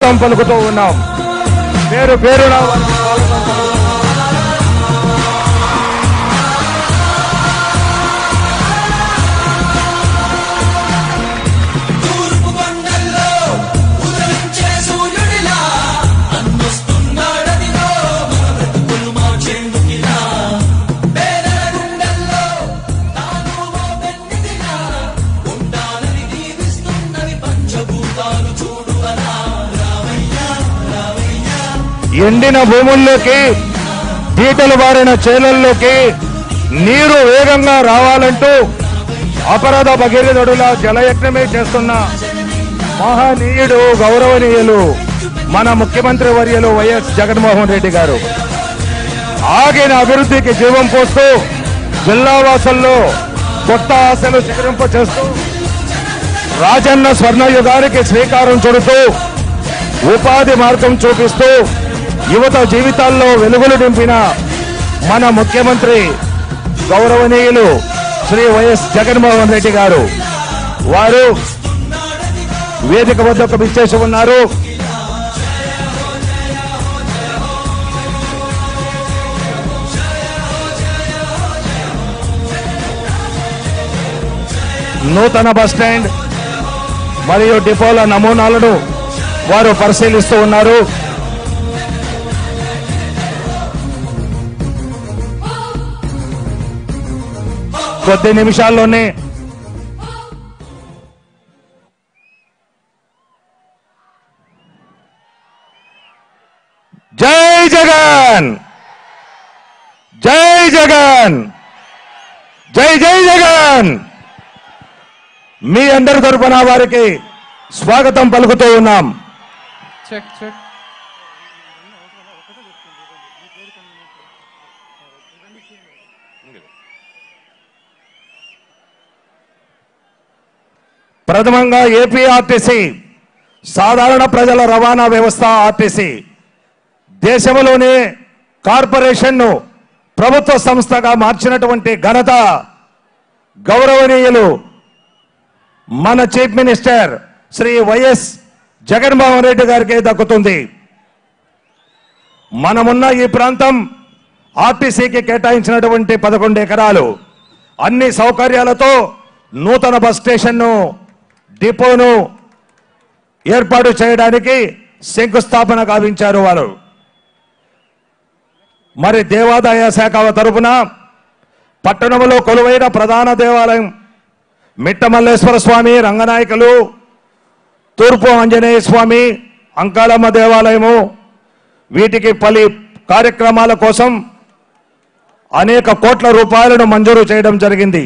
స్వాగతం పలుకుతూ ఉన్నాం పేరు పేరున వారికి స్వాగతం పలుకుతూ తూర్పు కొండల్లో ఉదయించే సూర్యుడిలా అన్నొస్తున్నాడదిగో మన బ్రతుకులు మార్చేందుకిలా పేదల గుండెల్లో తాను ఓ పెన్నిదిలా ఉండాలని దీవిస్తున్నవి పంచభూతాలు చూడు అలా రావయ్యా రావయ్యా ఎండిన భూముల్లోకి పీటలు బారిన చేలల్లోకి నీరు వేగంగా రావాలంటూ అపరాధ భగీరథుడులా జలయజ్ఞమే చేస్తున్న మహనీయుడు గౌరవనీయులు మన ముఖ్యమంత్రి వర్యులు వైఎస్ జగన్మోహన్ రెడ్డి గారు ఆగిన అభివృద్ధికి జీవం పోస్తూ జిల్లా వాసుల్లో కొత్త ఆశలు చిగురింప చేస్తూ రాజన్న స్వర్ణయుగానికి శ్రీకారం చుడుతూ ఉపాధి మార్గం చూపిస్తూ యువత జీవితాల్లో వెలుగులు నింపిన మన ముఖ్యమంత్రి గౌరవనీయులు శ్రీ వైఎస్ జగన్మోహన్ రెడ్డి గారు వారు వేదిక వద్దకు విచ్చేసి ఉన్నారు నూతన బస్ స్టాండ్ మరియు డిపోల నమూనాలను వారు పరిశీలిస్తూ ఉన్నారు కొద్ది నిమిషాల్లోనే జై జగన్ జై జగన్ జై జై జగన్ మీ అందరి తరపున వారికి స్వాగతం పలుకుతూ ఉన్నాం చెక్ చెక్ ప్రథమంగా ఏపీ ఆర్టీసీ సాధారణ ప్రజల రవాణా వ్యవస్థ ఆర్టీసీ దేశంలోనే కార్పొరేషన్ను ప్రభుత్వ సంస్థగా మార్చినటువంటి ఘనత గౌరవనీయులు మన chief minister Shri YS Jaganmohan Reddy గారికి దక్కుతుంది మనమున్న ఈ ప్రాంతం ఆర్టీసీకి కేటాయించినటువంటి పదకొండు ఎకరాలు అన్ని సౌకర్యాలతో నూతన బస్ స్టేషన్ను డిపోను ఏర్పాటు చేయడానికి శంకుస్థాపన గావించారు వారు మరి దేవాదాయ శాఖ తరపున పట్టణంలో కొలువైన ప్రధాన దేవాలయం మిట్టమల్లేశ్వర స్వామి రంగనాయకులు తూర్పు ఆంజనేయ స్వామి అంకాలమ్మ దేవాలయము వీటికి పలు కార్యక్రమాల కోసం అనేక కోట్ల రూపాయలను మంజూరు చేయడం జరిగింది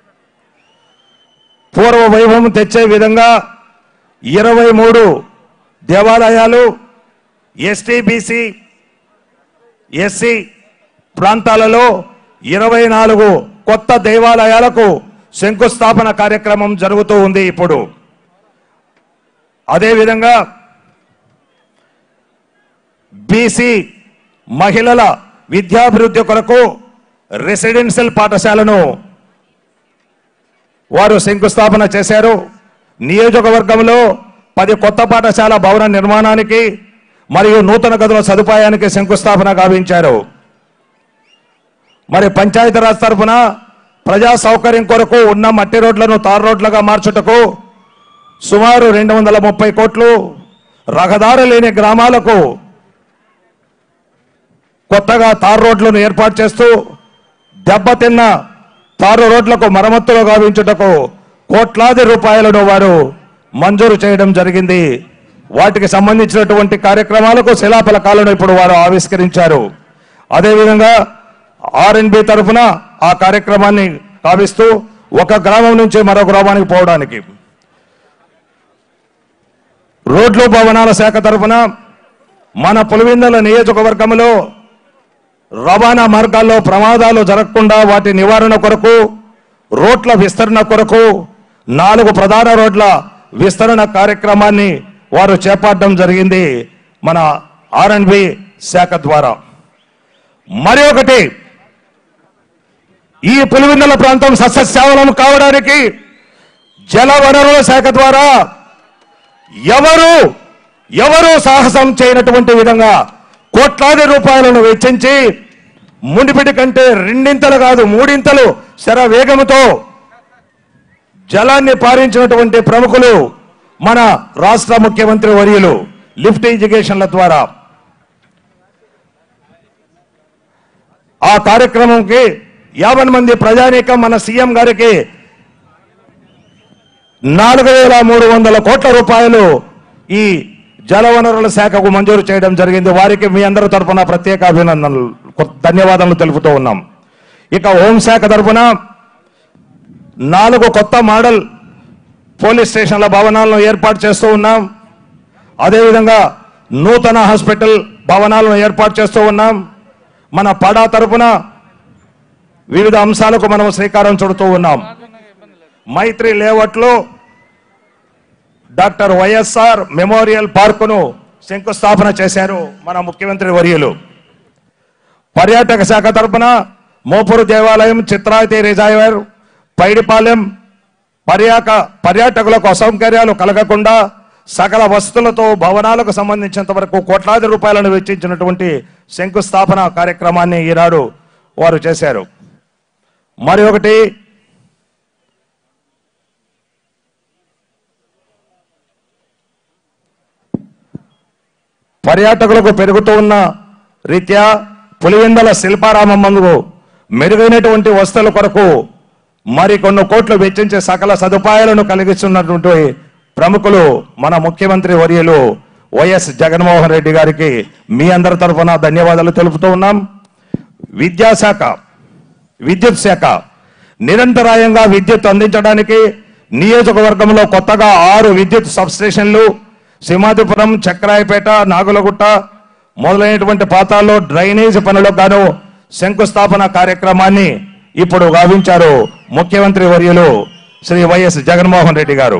పూర్వ వైభవం తెచ్చే విధంగా ఇరవై మూడు దేవాలయాలు ఎస్టీ బీసీ ఎస్సీ ప్రాంతాలలో ఇరవై నాలుగు కొత్త దేవాలయాలకు శంకుస్థాపన కార్యక్రమం జరుగుతూ ఉంది ఇప్పుడు అదేవిధంగా బీసీ మహిళల విద్యాభివృద్ధి కొరకు రెసిడెన్షియల్ పాఠశాలను వారు శంకుస్థాపన చేశారు నియోజకవర్గంలో పది కొత్త పాఠశాల భవన నిర్మాణానికి మరియు నూతన గదుల సదుపాయానికి శంకుస్థాపన గావించారు మరి పంచాయతీరాజ్ తరఫున ప్రజా సౌకర్యం కొరకు ఉన్న మట్టి రోడ్లను తార్ రోడ్లుగా మార్చుటకు సుమారు రెండు వందల ముప్పై కోట్లు రహదారి లేని గ్రామాలకు కొత్తగా తార్ రోడ్లను ఏర్పాటు చేస్తూ దెబ్బతిన్న తారు రోడ్లకు మరమ్మతులు గావించుటకు కోట్లాది రూపాయలను వారు మంజూరు చేయడం జరిగింది వాటికి సంబంధించినటువంటి కార్యక్రమాలకు శిలాఫలకాలను ఇప్పుడు వారు ఆవిష్కరించారు అదేవిధంగా ఆర్ఎన్బి తరఫున ఆ కార్యక్రమాన్ని కావిస్తూ ఒక గ్రామం నుంచి మరో గ్రామానికి పోవడానికి రోడ్లు భవనాల శాఖ తరఫున మన పులివిందల నియోజకవర్గంలో రవాణా మార్గాల్లో ప్రమాదాలు జరగకుండా వాటి నివారణ కొరకు రోడ్ల విస్తరణ కొరకు నాలుగు ప్రధాన రోడ్ల విస్తరణ కార్యక్రమాన్ని వారు చేపట్టడం జరిగింది మన ఆర్ఎండ్బి శాఖ ద్వారా మరి ఒకటి ఈ పులివెందుల ప్రాంతం సస్యశ్యామలం కావడానికి జల వనరుల శాఖ ద్వారా ఎవరు ఎవరూ సాహసం చేయనటువంటి విధంగా కోట్లాది రూపాయలను వెచ్చించి మునిపిటి కంటే రెండింతలు కాదు మూడింతలు శర వేగముతో జలాన్ని పారించినటువంటి ప్రముఖులు మన రాష్ట్ర ముఖ్యమంత్రి వర్యులు లిఫ్ట్ ఇరిగేషన్ల ద్వారా ఆ కార్యక్రమంకి యాభై మంది ప్రజానీకం మన సీఎం గారికి నాలుగు వేల మూడు వందల కోట్ల రూపాయలు ఈ జలవనరుల శాఖకు మంజూరు చేయడం జరిగింది వారికి మీ అందరి తరఫున ప్రత్యేక అభినందనలు కొ- ధన్యవాదాలు తెలుపుతూ ఉన్నాం ఇక హోంశాఖ తరఫున నాలుగు కొత్త మోడల్ పోలీస్ స్టేషన్ల భవనాలను ఏర్పాటు చేస్తూ ఉన్నాం అదేవిధంగా నూతన హాస్పిటల్ భవనాలను ఏర్పాటు చేస్తూ ఉన్నాం మన పడా తరపున వివిధ అంశాలకు మనం శ్రీకారం చుడుతూ ఉన్నాం మైత్రి లేఅవుట్లో డాక్టర్ వైఎస్ఆర్ మెమోరియల్ పార్కును శంకుస్థాపన చేశారు మన ముఖ్యమంత్రి వర్యులు పర్యాటక శాఖ తరపున మోపూరు దేవాలయం చిత్రావతి రిజర్వాయర్ పైడిపాలెం పర్యాక పర్యాటకులకు అసౌకర్యాలు కలగకుండా సకల వసతులతో భవనాలకు సంబంధించినంత వరకు కోట్లాది రూపాయలను వెచ్చించినటువంటి శంకుస్థాపన కార్యక్రమాన్ని ఈనాడు వారు చేశారు మరి ఒకటి పర్యాటకులకు పెరుగుతూ ఉన్న రీత్యా పులివెందల శిల్పారామందు మెరుగైనటువంటి వస్తువుల కొరకు మరి కొన్ని కోట్లు వెచ్చించే సకల సదుపాయాలను కలిగిస్తున్నటువంటి ప్రముఖులు మన ముఖ్యమంత్రి వర్యులు వైఎస్ జగన్మోహన్ రెడ్డి గారికి మీ అందరి తరఫున ధన్యవాదాలు తెలుపుతూ ఉన్నాం విద్యాశాఖ విద్యుత్ శాఖ నిరంతరాయంగా విద్యుత్ అందించడానికి నియోజకవర్గంలో కొత్తగా ఆరు విద్యుత్ సబ్స్టేషన్లు సింహాదిపురం చక్రాయపేట నాగులగుట్ట మొదలైనటువంటి ప్రాంతాల్లో డ్రైనేజ్ పనులకు గాను శంకుస్థాపన కార్యక్రమాన్ని ఇప్పుడు గావించారు ముఖ్యమంత్రి వర్యులు శ్రీ వైఎస్ జగన్మోహన్ రెడ్డి గారు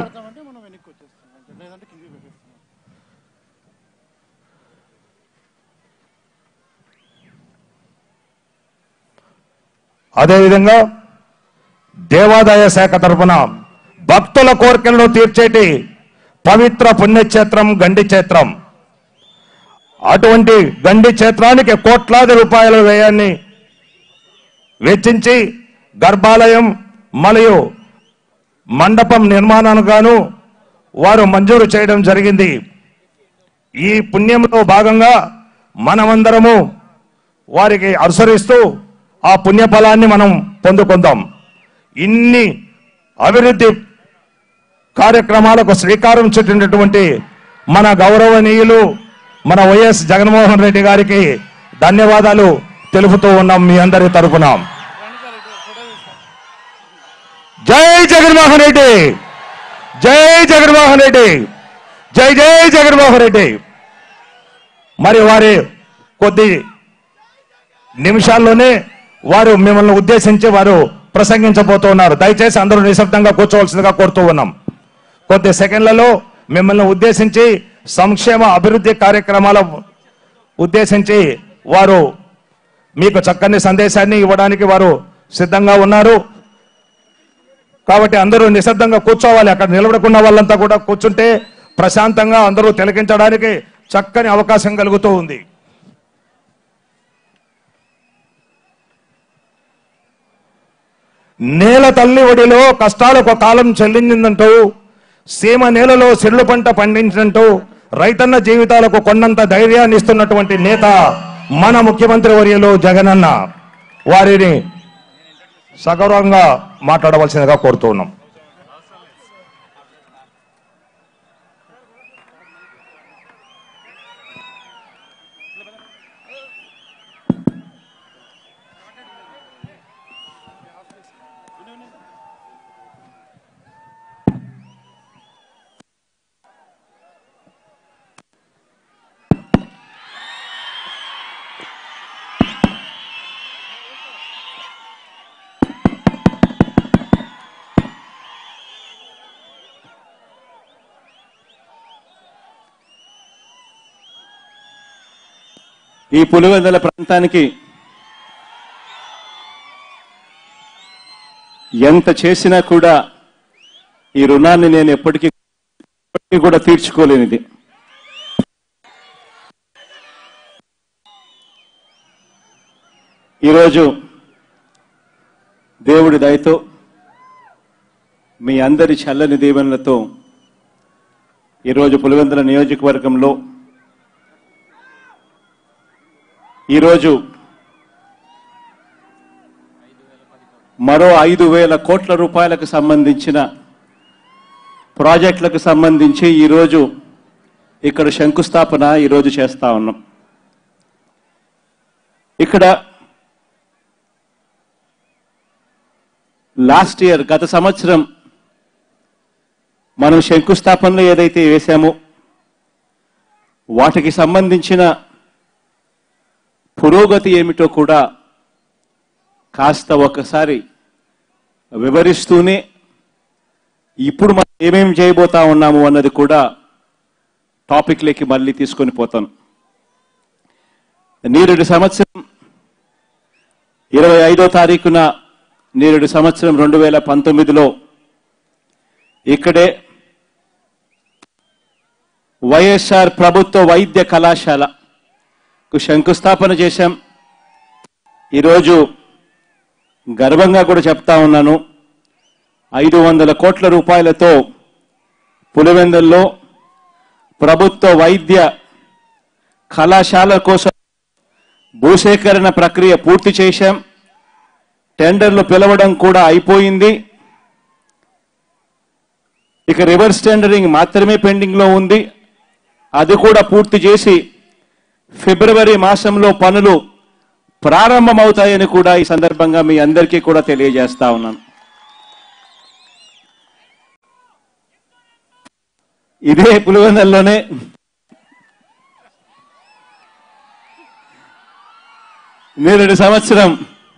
అదేవిధంగా దేవాదాయ శాఖ తరపున భక్తుల కోరికలను తీర్చేటి పవిత్ర పుణ్యక్షేత్రం గండి క్షేత్రం అటువంటి గండి క్షేత్రానికి కోట్లాది రూపాయల వ్యయాన్ని వెచ్చించి గర్భాలయం మరియు మండపం నిర్మాణానికి గాను వారు మంజూరు చేయడం జరిగింది ఈ పుణ్యంలో భాగంగా మనమందరము వారికి అనుసరిస్తూ ఆ పుణ్యఫలాన్ని మనం పొందుకుందాం ఇన్ని అభివృద్ధి కార్యక్రమాలకు శ్రీకారం చుట్టినటువంటి మన గౌరవనీయులు మన వైఎస్ జగన్మోహన్ రెడ్డి గారికి ధన్యవాదాలు తెలుపుతూ ఉన్నాం మీ అందరి తరపున జై జగన్మోహన్ రెడ్డి జై జగన్మోహన్ రెడ్డి జై జై జగన్మోహన్ రెడ్డి మరి వారి కొద్ది నిమిషాల్లోనే వారు మిమ్మల్ని ఉద్దేశించి వారు ప్రసంగించబోతున్నారు దయచేసి అందరూ నిశ్శబ్దంగా కూర్చోవలసిందిగా కోరుతూ ఉన్నాం కొద్ది సెకండ్లలో మిమ్మల్ని ఉద్దేశించి సంక్షేమ అభివృద్ధి కార్యక్రమాల ఉద్దేశించి వారు మీకు చక్కని సందేశాన్ని ఇవ్వడానికి వారు సిద్ధంగా ఉన్నారు కాబట్టి అందరూ నిశ్శబ్దంగా కూర్చోవాలి అక్కడ నిలబడుకున్న వాళ్ళంతా కూడా కూర్చుంటే ప్రశాంతంగా అందరూ తిలకించడానికి చక్కని అవకాశం కలుగుతూ ఉంది నేల తల్లి ఒడిలో కష్టాలకు కాలం చెల్లించిందంటూ సీమ నేలలో సిర్లు పంట పండించినట్టు రైతన్న జీవితాలకు కొన్నంత ధైర్యాన్ని ఇస్తున్నటువంటి నేత మన ముఖ్యమంత్రి వర్యులు జగనన్న వారిని సగౌరవంగా మాట్లాడవలసిందిగా కోరుతూ ఉన్నాం ఈ పులివెందుల ప్రాంతానికి ఎంత చేసినా కూడా ఈ రుణాన్ని నేను ఎప్పటికీ ఎప్పటికీ కూడా తీర్చుకోలేనిది ఈరోజు దేవుడి దయతో మీ అందరి చల్లని దీవెనలతో ఈరోజు పులివెందుల నియోజకవర్గంలో ఈరోజు మరో ఐదు వేల కోట్ల రూపాయలకు సంబంధించిన ప్రాజెక్టులకు సంబంధించి ఈరోజు ఇక్కడ శంకుస్థాపన ఈరోజు చేస్తా ఉన్నాం ఇక్కడ లాస్ట్ ఇయర్ గత సంవత్సరం మనం శంకుస్థాపనలో ఏదైతే వేశామో వాటికి సంబంధించిన పురోగతి ఏమిటో కూడా కాస్త ఒకసారి వివరిస్తూనే ఇప్పుడు మనం ఏమేమి చేయబోతా ఉన్నాము అన్నది కూడా టాపిక్లోకి మళ్ళీ తీసుకొని పోతాను నీరుడి సంవత్సరం ఇరవై ఐదో తారీఖున నేరుడు సంవత్సరం రెండు వేల పంతొమ్మిదిలో ఇక్కడే వైఎస్ఆర్ ప్రభుత్వ వైద్య కళాశాలకు శంకుస్థాపన చేశాం ఈరోజు గర్వంగా కూడా చెప్తా ఉన్నాను ఐదు వందల కోట్ల రూపాయలతో పులివెందుల్లో ప్రభుత్వ వైద్య కళాశాల కోసం భూసేకరణ ప్రక్రియ పూర్తి చేశాం టెండర్లు పిలవడం కూడా అయిపోయింది ఇక రివర్స్ టెండరింగ్ మాత్రమే పెండింగ్ లో ఉంది అది కూడా పూర్తి చేసి ఫిబ్రవరి మాసంలో పనులు ప్రారంభమవుతాయని కూడా ఈ సందర్భంగా మీ అందరికీ కూడా తెలియజేస్తా ఉన్నాను ఇదే పులివెందల్లోనే నేరేడు సంవత్సరం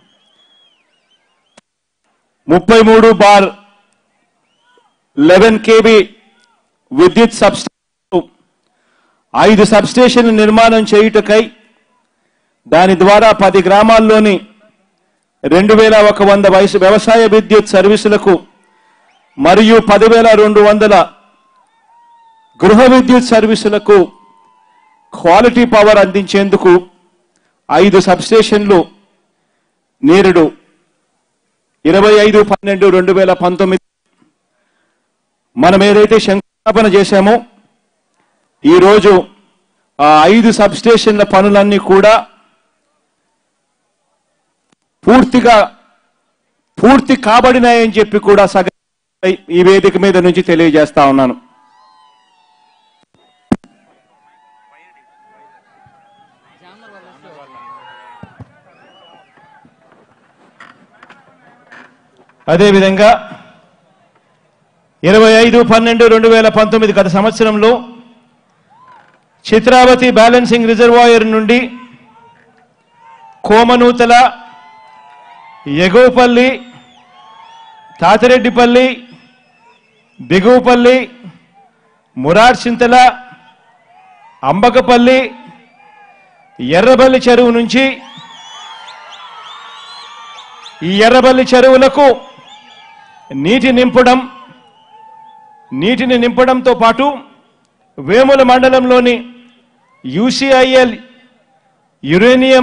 ముప్పై మూడు బార్ లెవెన్ కేబీ విద్యుత్ సబ్స్టేషన్ ఐదు సబ్స్టేషన్లు నిర్మాణం చేయుటకై దాని ద్వారా పది గ్రామాల్లోని రెండు వేల ఒక వంద వయసు వ్యవసాయ విద్యుత్ సర్వీసులకు మరియు పదివేల రెండు వందల గృహ విద్యుత్ సర్వీసులకు క్వాలిటీ పవర్ అందించేందుకు ఐదు సబ్స్టేషన్లు నేరుడు ఇరవై ఐదు పన్నెండు రెండు వేల పంతొమ్మిది మనం ఏదైతే శంకుస్థాపన చేశామో ఈరోజు ఆ ఐదు సబ్స్టేషన్ల పనులన్నీ కూడా పూర్తిగా పూర్తి కాబడినాయని చెప్పి కూడా సగ ఈ వేదిక మీద నుంచి తెలియజేస్తా ఉన్నాను అదేవిధంగా ఇరవై ఐదు పన్నెండు రెండు వేల పంతొమ్మిది గత సంవత్సరంలో చిత్రావతి బ్యాలెన్సింగ్ రిజర్వాయర్ నుండి కోమనూతల ఎగువపల్లి తాతిరెడ్డిపల్లి బిగువపల్లి మురార్చింతల అంబకపల్లి ఎర్రబల్లి చెరువు నుంచి ఈ ఎర్రబల్లి చెరువులకు నీటి నింపడం నీటిని నింపడంతో పాటు వేముల మండలంలోని UCIL uranium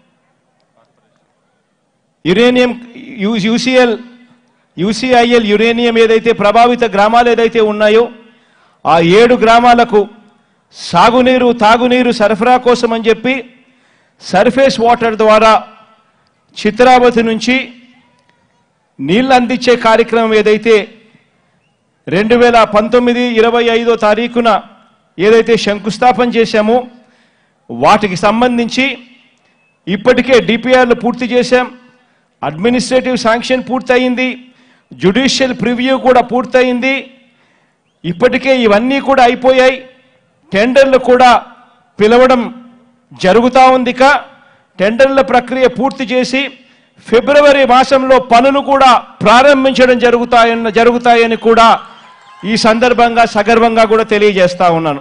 uranium UCL UCIL uranium ఏదైతే ప్రభావిత గ్రామాలు ఏదైతే ఉన్నాయో ఆ ఏడు గ్రామాలకు సాగునీరు తాగునీరు సరఫరా కోసం అని చెప్పి సర్ఫేస్ వాటర్ ద్వారా చిత్రావతి నుంచి నీళ్ళు అందించే కార్యక్రమం ఏదైతే రెండు వేల పంతొమ్మిది ఇరవై ఐదో తారీఖున ఏదైతే శంకుస్థాపన చేశామో వాటికి సంబంధించి ఇప్పటికే డిపిఆర్లు పూర్తి చేశాం అడ్మినిస్ట్రేటివ్ శాంక్షన్ పూర్తయింది జ్యుడిషియల్ ప్రివ్యూ కూడా పూర్తయింది ఇప్పటికే ఇవన్నీ కూడా అయిపోయాయి టెండర్లు కూడా పిలవడం జరుగుతూ ఉంది ఇక టెండర్ల ప్రక్రియ పూర్తి చేసి ఫిబ్రవరి మాసంలో పనులు కూడా ప్రారంభించడం జరుగుతాయన్న జరుగుతాయని కూడా ఈ సందర్భంగా సగర్వంగా కూడా తెలియజేస్తా ఉన్నాను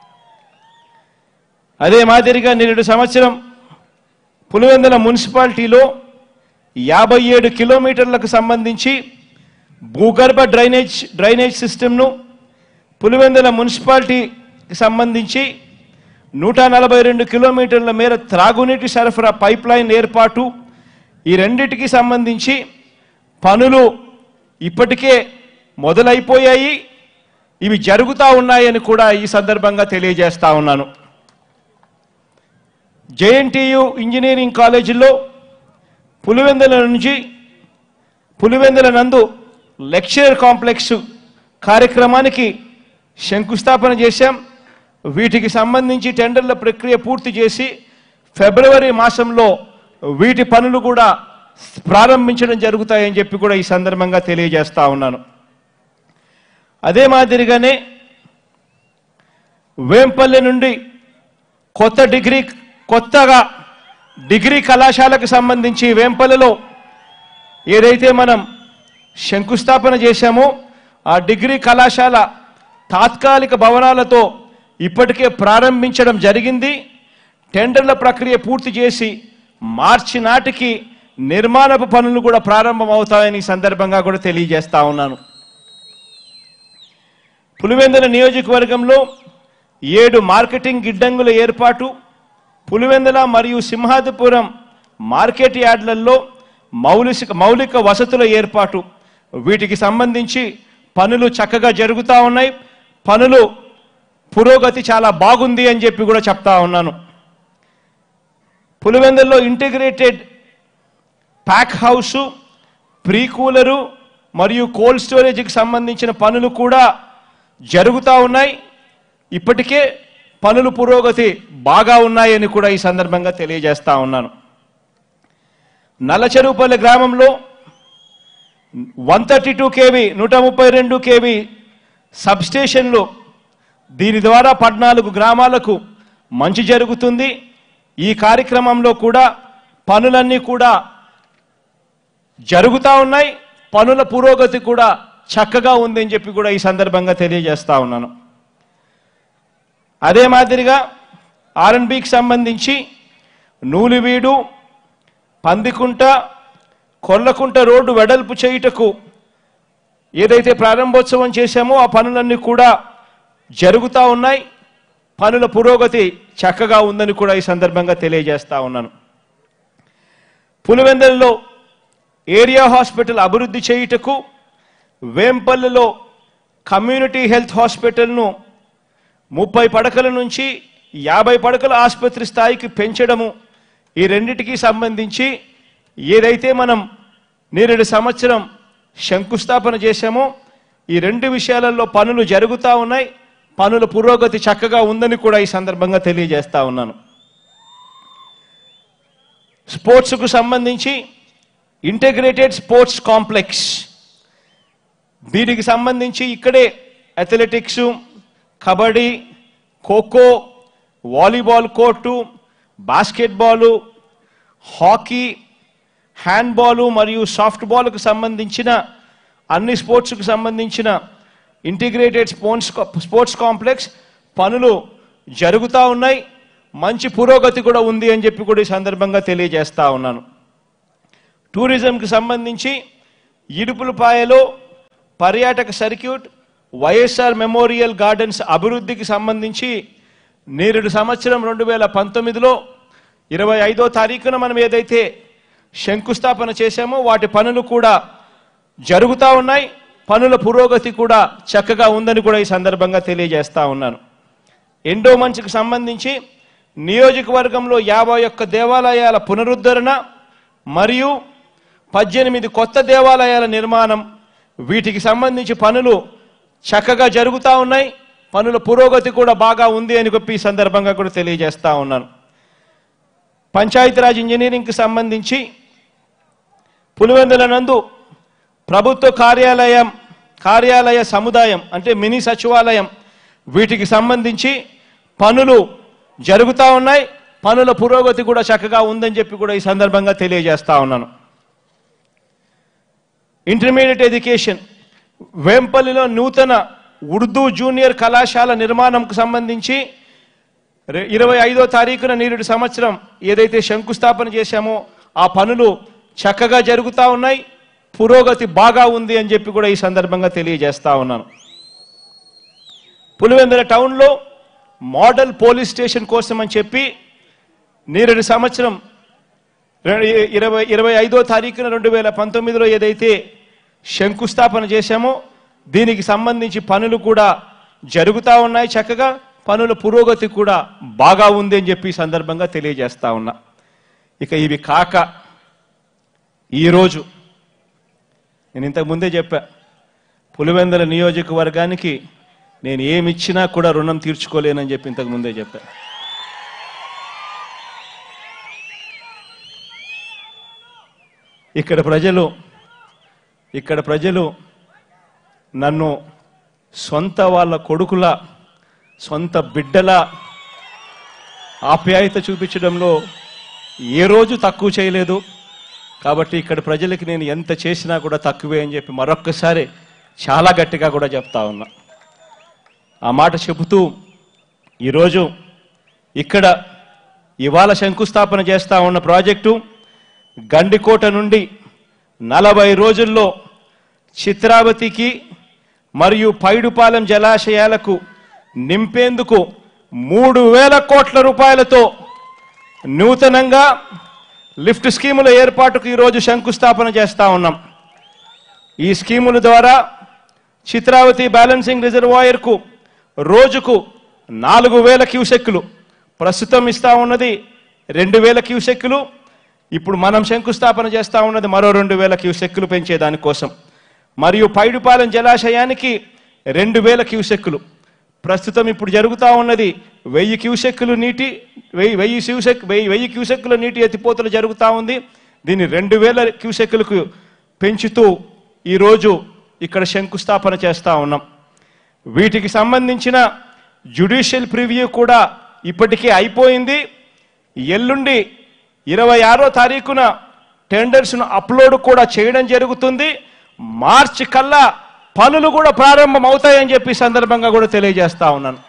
అదే మాదిరిగా నేడు సంవత్సరం పులివెందుల మున్సిపాలిటీలో యాభై ఏడు కిలోమీటర్లకు సంబంధించి భూగర్భ డ్రైనేజ్ డ్రైనేజ్ సిస్టమ్ను పులివెందుల మున్సిపాలిటీకి సంబంధించి నూట నలభై రెండు కిలోమీటర్ల మేర త్రాగునీటి సరఫరా పైప్ లైన్ ఏర్పాటు ఈ రెండిటికి సంబంధించి పనులు ఇప్పటికే మొదలైపోయాయి ఇవి జరుగుతూ ఉన్నాయని కూడా ఈ సందర్భంగా తెలియజేస్తా ఉన్నాను జేఎన్టీయు ఇంజనీరింగ్ కాలేజీలో పులివెందుల నుంచి పులివెందుల నందు లెక్చర్ కాంప్లెక్స్ కార్యక్రమానికి శంకుస్థాపన చేశాం వీటికి సంబంధించి టెండర్ల ప్రక్రియ పూర్తి చేసి ఫిబ్రవరి మాసంలో వీటి పనులు కూడా ప్రారంభించడం జరుగుతాయని చెప్పి కూడా ఈ సందర్భంగా తెలియజేస్తా ఉన్నాను అదే మాదిరిగానే వేంపల్లి నుండి కొత్త డిగ్రీ కొత్తగా డిగ్రీ కళాశాలకు సంబంధించి వేంపల్లిలో ఏదైతే మనం శంకుస్థాపన చేశామో ఆ డిగ్రీ కళాశాల తాత్కాలిక భవనాలతో ఇప్పటికే ప్రారంభించడం జరిగింది టెండర్ల ప్రక్రియ పూర్తి చేసి మార్చి నాటికి నిర్మాణపు పనులు కూడా ప్రారంభమవుతాయని ఈ సందర్భంగా కూడా తెలియజేస్తా ఉన్నాను పులివెందుల నియోజకవర్గంలో ఏడు మార్కెటింగ్ గిడ్డంగుల ఏర్పాటు పులివెందుల మరియు సింహాదిపురం మార్కెట్ యార్డ్లలో మౌలిక మౌలిక వసతుల ఏర్పాటు వీటికి సంబంధించి పనులు చక్కగా జరుగుతూ ఉన్నాయి పనులు పురోగతి చాలా బాగుంది అని చెప్పి కూడా చెప్తా ఉన్నాను పులివెందుల్లో integrated pack house pre cooler మరియు కోల్డ్ స్టోరేజ్కి సంబంధించిన పనులు కూడా జరుగుతూ ఉన్నాయి ఇప్పటికే పనులు పురోగతి బాగా ఉన్నాయని కూడా ఈ సందర్భంగా తెలియజేస్తా ఉన్నాను నల్లచెరువుపల్లి గ్రామంలో వన్ థర్టీ టూ కేవీ నూట ముప్పై రెండు కేవీ సబ్స్టేషన్లు దీని ద్వారా పద్నాలుగు గ్రామాలకు మంచి జరుగుతుంది ఈ కార్యక్రమంలో కూడా పనులన్నీ కూడా జరుగుతూ ఉన్నాయి పనుల పురోగతి కూడా చక్కగా ఉందని చెప్పి కూడా ఈ సందర్భంగా తెలియజేస్తా ఉన్నాను అదే మాదిరిగా ఆర్ఎన్బికి సంబంధించి నూలివీడు పందికుంట కొల్లకుంట రోడ్డు వెడల్పు చేయుటకు ఏదైతే ప్రారంభోత్సవం చేశామో ఆ పనులన్నీ కూడా జరుగుతూ ఉన్నాయి పనుల పురోగతి చక్కగా ఉందని కూడా ఈ సందర్భంగా తెలియజేస్తా ఉన్నాను పులివెందులలో ఏరియా హాస్పిటల్ అభివృద్ధి చేయుటకు వేంపల్లిలో కమ్యూనిటీ హెల్త్ హాస్పిటల్ను ముప్పై పడకల నుంచి యాభై పడకల ఆసుపత్రి స్థాయికి పెంచడము ఈ రెండిటికి సంబంధించి ఏదైతే మనం నేరేడు సంవత్సరం శంకుస్థాపన చేశామో ఈ రెండు విషయాలలో పనులు జరుగుతూ ఉన్నాయి పనుల పురోగతి చక్కగా ఉందని కూడా ఈ సందర్భంగా తెలియజేస్తా ఉన్నాను స్పోర్ట్స్కు సంబంధించి ఇంటిగ్రేటెడ్ స్పోర్ట్స్ కాంప్లెక్స్ దీనికి సంబంధించి ఇక్కడే athletics kabaddi kho kho volleyball court basketball hockey handball మరియు సాఫ్ట్ బాల్కు సంబంధించిన అన్ని స్పోర్ట్స్కు సంబంధించిన ఇంటిగ్రేటెడ్ స్పోర్ట్స్ స్పోర్ట్స్ కాంప్లెక్స్ పనులు జరుగుతూ ఉన్నాయి మంచి పురోగతి కూడా ఉంది అని చెప్పి కూడా ఈ సందర్భంగా తెలియజేస్తా ఉన్నాను టూరిజంకి సంబంధించి ఇడుపులపాయలో పర్యాటక సర్క్యూట్ వైఎస్ఆర్ మెమోరియల్ గార్డెన్స్ అభివృద్ధికి సంబంధించి నేరుడు సంవత్సరం రెండు వేల పంతొమ్మిదిలో ఇరవై ఐదో తారీఖున మనం ఏదైతే శంకుస్థాపన చేశామో వాటి పనులు కూడా జరుగుతూ ఉన్నాయి పనుల పురోగతి కూడా చక్కగా ఉందని కూడా ఈ సందర్భంగా తెలియజేస్తా ఉన్నాను ఎండోమెంట్స్కి సంబంధించి నియోజకవర్గంలో యాభై ఒక్క దేవాలయాల పునరుద్ధరణ మరియు పద్దెనిమిది కొత్త దేవాలయాల నిర్మాణం వీటికి సంబంధించి పనులు చక్కగా జరుగుతూ ఉన్నాయి పనుల పురోగతి కూడా బాగా ఉంది అని చెప్పి ఈ సందర్భంగా కూడా తెలియజేస్తా ఉన్నాను పంచాయతీరాజ్ ఇంజనీరింగ్కి సంబంధించి పులివెందుల నందు ప్రభుత్వ కార్యాలయం కార్యాలయ సముదాయం అంటే మినీ సచివాలయం వీటికి సంబంధించి పనులు జరుగుతూ ఉన్నాయి పనుల పురోగతి కూడా చక్కగా ఉందని చెప్పి కూడా ఈ సందర్భంగా తెలియజేస్తా ఉన్నాను ఇంటర్మీడియట్ ఎడ్యుకేషన్ వేంపల్లిలో నూతన ఉర్దూ జూనియర్ కళాశాల నిర్మాణంకు సంబంధించి రె- ఇరవై ఐదో తారీఖున నేరుడు సంవత్సరం ఏదైతే శంకుస్థాపన చేశామో ఆ పనులు చక్కగా జరుగుతూ ఉన్నాయి పురోగతి బాగా ఉంది అని చెప్పి కూడా ఈ సందర్భంగా తెలియజేస్తా ఉన్నాను పులివెందుల టౌన్లో మోడల్ పోలీస్ స్టేషన్ కోసం అని చెప్పి నేరేడు సంవత్సరం రె- ఇరవై ఇరవై ఐదో తారీఖున రెండు వేల పంతొమ్మిదిలో ఏదైతే శంకుస్థాపన చేశామో దీనికి సంబంధించి పనులు కూడా జరుగుతూ ఉన్నాయి చక్కగా పనుల పురోగతి కూడా బాగా ఉంది అని చెప్పి ఈ సందర్భంగా తెలియజేస్తా ఉన్నా ఇక ఇవి కాక ఈరోజు నేను ఇంతకు ముందే చెప్పా పులివెందుల నియోజకవర్గానికి నేను ఏమి ఇచ్చినా కూడా రుణం తీర్చుకోలేనని చెప్పి ఇంతకు ముందే చెప్పా ఇక్కడ ప్రజలు ఇక్కడ ప్రజలు నన్ను సొంత వాళ్ళ కొడుకుల సొంత బిడ్డల ఆప్యాయత చూపించడంలో ఏ రోజు తక్కువ చేయలేదు కాబట్టి ఇక్కడ ప్రజలకి నేను ఎంత చేసినా కూడా తక్కువే అని చెప్పి మరొక్కసారి చాలా గట్టిగా కూడా చెప్తా ఉన్నా ఆ మాట చెబుతూ ఈరోజు ఇక్కడ ఇవాళ శంకుస్థాపన చేస్తా ఉన్న ప్రాజెక్టు గండికోట నుండి నలభై రోజుల్లో చిత్రావతికి మరియు పైడుపాలెం జలాశయాలకు నింపేందుకు మూడు వేల కోట్ల రూపాయలతో నూతనంగా లిఫ్ట్ స్కీముల ఏర్పాటుకు ఈరోజు శంకుస్థాపన చేస్తా ఉన్నాం ఈ స్కీముల ద్వారా చిత్రావతి బ్యాలెన్సింగ్ రిజర్వాయర్కు రోజుకు నాలుగు వేల క్యూసెక్కులు ప్రస్తుతం ఇస్తా ఉన్నది రెండు వేల క్యూసెక్కులు ఇప్పుడు మనం శంకుస్థాపన చేస్తా ఉన్నది మరో రెండు వేల క్యూసెక్కులు పెంచే దానికోసం మరియు పైడుపాలెం జలాశయానికి రెండు వేల క్యూసెక్కులు ప్రస్తుతం ఇప్పుడు జరుగుతూ ఉన్నది వెయ్యి క్యూసెక్కులు నీటి వెయ్యి వెయ్యి క్యూసెక్ వెయ్యి వెయ్యి క్యూసెక్కుల నీటి ఎత్తిపోతలు జరుగుతూ ఉంది దీన్ని రెండు వేల క్యూసెక్కులకు పెంచుతూ ఈరోజు ఇక్కడ శంకుస్థాపన చేస్తా ఉన్నాం వీటికి సంబంధించిన జ్యుడిషియల్ ప్రివ్యూ కూడా ఇప్పటికే అయిపోయింది ఎల్లుండి ఇరవై ఆరో తారీఖున టెండర్స్ను అప్లోడ్ కూడా చేయడం జరుగుతుంది మార్చి కల్లా పనులు కూడా ప్రారంభం అవుతాయని చెప్పి ఈ సందర్భంగా కూడా తెలియజేస్తా ఉన్నాను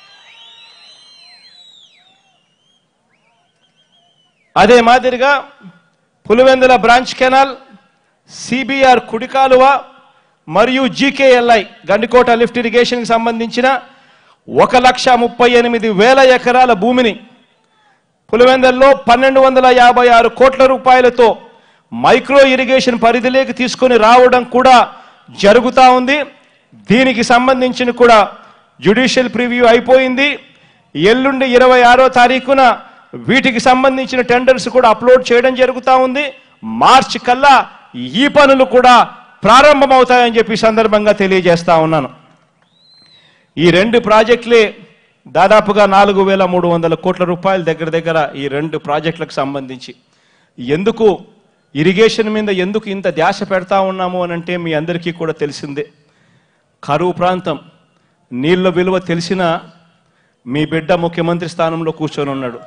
అదే మాదిరిగా పులివెందుల బ్రాంచ్ కెనాల్ సిబిఆర్ కుడి కాలువ మరియు జీకేఎల్ఐ గండికోట లిఫ్ట్ ఇరిగేషన్కి సంబంధించిన ఒక లక్ష ముప్పై ఎనిమిది వేల ఎకరాల భూమిని పులివెందల్లో పన్నెండు వందల యాభై ఆరు కోట్ల రూపాయలతో మైక్రో ఇరిగేషన్ పరిధిలోకి తీసుకొని రావడం కూడా జరుగుతూ ఉంది దీనికి సంబంధించిన కూడా జ్యుడిషియల్ ప్రివ్యూ అయిపోయింది ఎల్లుండి ఇరవై ఆరో తారీఖున వీటికి సంబంధించిన టెండర్స్ కూడా అప్లోడ్ చేయడం జరుగుతూ ఉంది మార్చి కల్లా ఈ పనులు కూడా ప్రారంభమవుతాయని చెప్పి ఈ సందర్భంగా తెలియజేస్తా ఉన్నాను ఈ రెండు ప్రాజెక్టులే దాదాపుగా నాలుగు వేల మూడు వందల కోట్ల రూపాయల దగ్గర దగ్గర ఈ రెండు ప్రాజెక్టులకు సంబంధించి ఎందుకు ఇరిగేషన్ మీద ఎందుకు ఇంత ధ్యాస పెడతా ఉన్నాము అని అంటే మీ అందరికీ కూడా తెలిసిందే కరువు ప్రాంతం నీళ్ళ విలువ తెలిసిన మీ బిడ్డ ముఖ్యమంత్రి స్థానంలో కూర్చొని ఉన్నాడు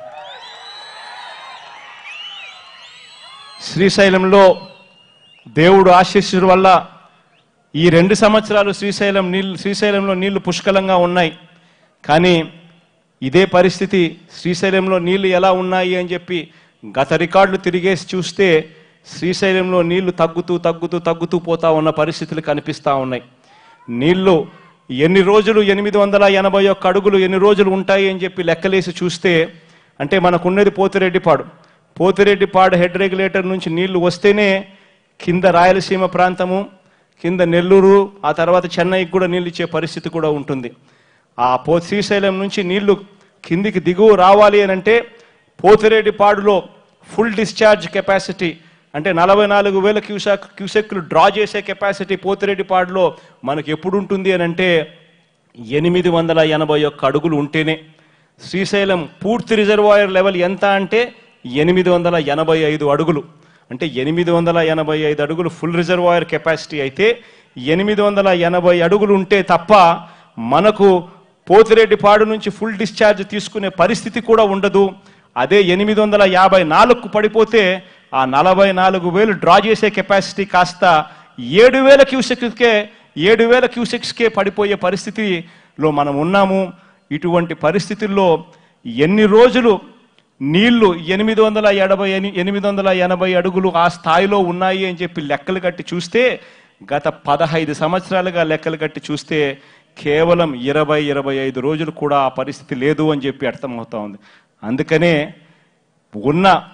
శ్రీశైలంలో దేవుడు ఆశీస్సుల వల్ల ఈ రెండు సంవత్సరాలు శ్రీశైలం నీళ్ళు శ్రీశైలంలో నీళ్లు పుష్కలంగా ఉన్నాయి కానీ ఇదే పరిస్థితి శ్రీశైలంలో నీళ్లు ఎలా ఉన్నాయి అని చెప్పి గత రికార్డులు తిరిగేసి చూస్తే శ్రీశైలంలో నీళ్లు తగ్గుతూ తగ్గుతూ తగ్గుతూ పోతా ఉన్న పరిస్థితులు కనిపిస్తూ ఉన్నాయి నీళ్లు ఎన్ని రోజులు ఎనిమిది వందల ఎనభై ఒక్క అడుగులు ఎన్ని రోజులు ఉంటాయి అని చెప్పి లెక్కలేసి చూస్తే అంటే మనకున్నది పోతిరెడ్డిపాడు పోతిరెడ్డిపాడు హెడ్ రెగ్యులేటర్ నుంచి నీళ్లు వస్తేనే కింద రాయలసీమ ప్రాంతము కింద నెల్లూరు ఆ తర్వాత చెన్నైకి కూడా నీళ్ళు ఇచ్చే పరిస్థితి కూడా ఉంటుంది ఆ పో శ్రీశైలం నుంచి నీళ్లు కిందికి దిగువ రావాలి అని అంటే పోతిరెడ్డిపాడులో ఫుల్ డిశ్చార్జ్ కెపాసిటీ అంటే నలభై నాలుగు వేల క్యూసెక్ క్యూసెక్లు డ్రా చేసే కెపాసిటీ పోతిరెడ్డిపాడులో మనకు ఎప్పుడు ఉంటుంది అని అంటే ఎనిమిది వందల ఎనభై ఒక్క అడుగులు ఉంటేనే శ్రీశైలం పూర్తి రిజర్వాయర్ లెవెల్ ఎంత అంటే ఎనిమిది వందల ఎనభై ఐదు అడుగులు అంటే ఎనిమిది వందల ఎనభై ఐదు అడుగులు ఫుల్ రిజర్వాయర్ కెపాసిటీ అయితే ఎనిమిది వందల ఎనభై అడుగులు ఉంటే తప్ప మనకు పోతిరెడ్డిపాడు నుంచి ఫుల్ డిశ్చార్జ్ తీసుకునే పరిస్థితి కూడా ఉండదు అదే ఎనిమిది వందల యాభై నాలుగుకు పడిపోతే ఆ నలభై నాలుగు వేలు డ్రా చేసే కెపాసిటీ కాస్త ఏడు వేల క్యూసెక్స్కే ఏడు వేల క్యూసెక్స్కే పడిపోయే పరిస్థితిలో మనం ఉన్నాము ఇటువంటి పరిస్థితుల్లో ఎన్ని రోజులు నీళ్లు ఎనిమిది వందల ఎనభై ఎనిమిది వందల ఎనభై అడుగులు ఆ స్థాయిలో ఉన్నాయి అని చెప్పి లెక్కలు కట్టి చూస్తే గత పదహైదు సంవత్సరాలుగా లెక్కలు కట్టి చూస్తే కేవలం ఇరవై ఇరవై ఐదు రోజులు కూడా ఆ పరిస్థితి లేదు అని చెప్పి అర్థమవుతా ఉంది అందుకనే ఉన్న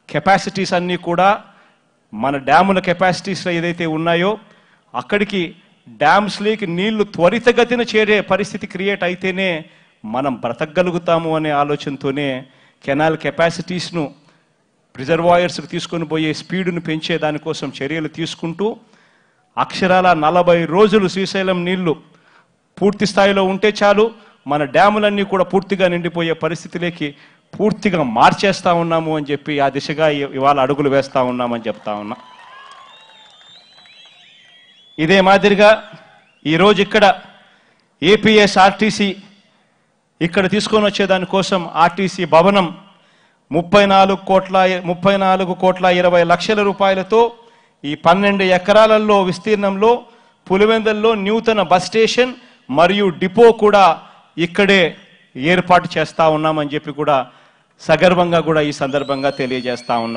కెపాసిటీస్ అన్నీ కూడా మన డ్యాముల కెపాసిటీస్ ఏదైతే ఉన్నాయో అక్కడికి డ్యామ్స్లోకి నీళ్లు త్వరితగతిన చేరే పరిస్థితి క్రియేట్ అయితేనే మనం బ్రతకగలుగుతాము అనే ఆలోచనతోనే కెనాల్ కెపాసిటీస్ను రిజర్వాయర్స్కి తీసుకొని పోయే స్పీడును పెంచే దానికోసం చర్యలు తీసుకుంటూ అక్షరాల నలభై రోజులు శ్రీశైలం నీళ్లు పూర్తి స్థాయిలో ఉంటే చాలు మన డ్యాములన్నీ కూడా పూర్తిగా నిండిపోయే పరిస్థితిలోకి పూర్తిగా మార్చేస్తా ఉన్నాము అని చెప్పి ఆ దిశగా ఇ- ఇవాళ అడుగులు వేస్తా ఉన్నామని చెప్తా ఉన్నా ఇదే మాదిరిగా ఈరోజు ఇక్కడ ఏపీఎస్ ఆర్టీసీ ఇక్కడ తీసుకొని వచ్చే దానికోసం ఆర్టీసీ భవనం ముప్పై నాలుగు కోట్ల ముప్పై నాలుగు కోట్ల ఇరవై లక్షల రూపాయలతో ఈ పన్నెండు ఎకరాలలో విస్తీర్ణంలో పులివెందల్లో నూతన బస్ స్టేషన్ మరియు డిపో కూడా ఇక్కడే ఏర్పాటు చేస్తా ఉన్నామని చెప్పి కూడా సగర్వంగా కూడా ఈ సందర్భంగా తెలియజేస్తా ఉన్నా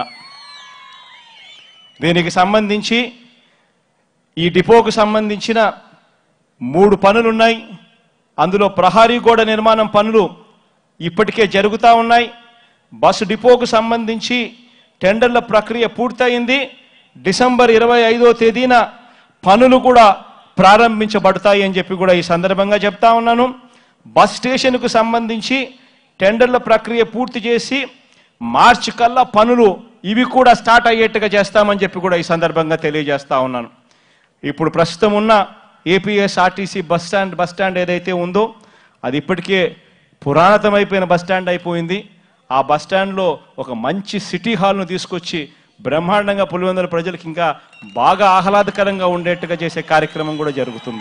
దీనికి సంబంధించి ఈ డిపోకు సంబంధించిన మూడు పనులున్నాయి అందులో ప్రహారీ గోడ నిర్మాణం పనులు ఇప్పటికే జరుగుతూ ఉన్నాయి బస్సు డిపోకు సంబంధించి టెండర్ల ప్రక్రియ పూర్తయింది డిసెంబర్ ఇరవై ఐదో తేదీన పనులు కూడా ప్రారంభించబడతాయి అని చెప్పి కూడా ఈ సందర్భంగా చెప్తా ఉన్నాను బస్ స్టేషన్కు సంబంధించి టెండర్ల ప్రక్రియ పూర్తి చేసి మార్చి కల్లా పనులు ఇవి కూడా స్టార్ట్ అయ్యేట్టుగా చేస్తామని చెప్పి కూడా ఈ సందర్భంగా తెలియజేస్తా ఉన్నాను ఇప్పుడు ప్రస్తుతం ఉన్న APS RTC bus stand bus stand ఏదైతే ఉందో అది ఇప్పటికే పురాణతమైపోయిన బస్ స్టాండ్ అయిపోయింది ఆ బస్ స్టాండ్లో ఒక మంచి సిటీ హాల్ను తీసుకొచ్చి బ్రహ్మాండంగా పులివెందుల ప్రజలకు ఇంకా బాగా ఆహ్లాదకరంగా ఉండేట్టుగా చేసే కార్యక్రమం కూడా జరుగుతుంది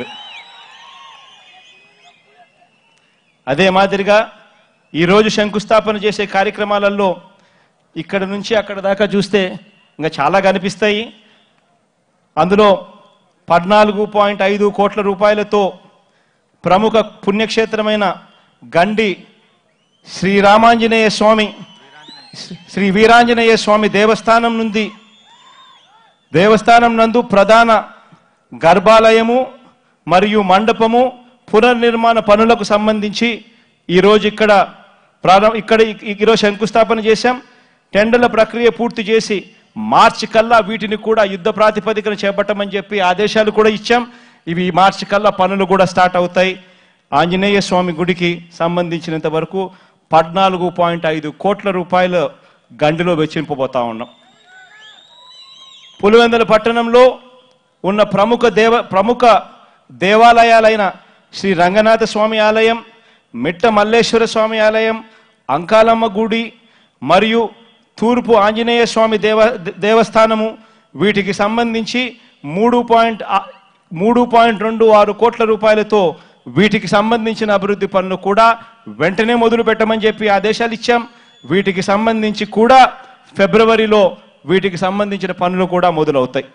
అదే మాదిరిగా ఈరోజు శంకుస్థాపన చేసే కార్యక్రమాలలో ఇక్కడ నుంచి అక్కడ దాకా చూస్తే ఇంకా చాలా కనిపిస్తాయి అందులో పద్నాలుగు పాయింట్ ఐదు కోట్ల రూపాయలతో ప్రముఖ పుణ్యక్షేత్రమైన గండి శ్రీరామాంజనేయ స్వామి శ్రీ వీరాంజనేయ స్వామి దేవస్థానం నుండి దేవస్థానం నందు ప్రధాన గర్భాలయము మరియు మండపము పునర్నిర్మాణ పనులకు సంబంధించి ఈరోజు ఇక్కడ ప్రారంభ ఇక్కడ ఈ- ఈరోజు శంకుస్థాపన చేశాం టెండర్ల ప్రక్రియ పూర్తి చేసి మార్చి కల్లా వీటిని కూడా యుద్ధ ప్రాతిపదికన చేపట్టమని చెప్పి ఆదేశాలు కూడా ఇచ్చాం ఇవి ఈ మార్చి కల్లా పనులు కూడా స్టార్ట్ అవుతాయి ఆంజనేయ స్వామి గుడికి సంబంధించినంత వరకు పద్నాలుగు పాయింట్ ఐదు కోట్ల రూపాయలు గండిలో వెచ్చింపబోతా ఉన్నాం పులివెందుల పట్టణంలో ఉన్న ప్రముఖ దేవ ప్రముఖ దేవాలయాలైన శ్రీ రంగనాథ స్వామి ఆలయం మిట్ట మల్లేశ్వర స్వామి ఆలయం అంకాలమ్మ గుడి మరియు తూర్పు ఆంజనేయ స్వామి దేవ దేవస్థానము వీటికి సంబంధించి మూడు పాయింట్ ఆ- మూడు పాయింట్ రెండు ఆరు కోట్ల రూపాయలతో వీటికి సంబంధించిన అభివృద్ధి పనులు కూడా వెంటనే మొదలు పెట్టమని చెప్పి ఆదేశాలు ఇచ్చాం వీటికి సంబంధించి కూడా ఫిబ్రవరిలో వీటికి సంబంధించిన పనులు కూడా మొదలవుతాయి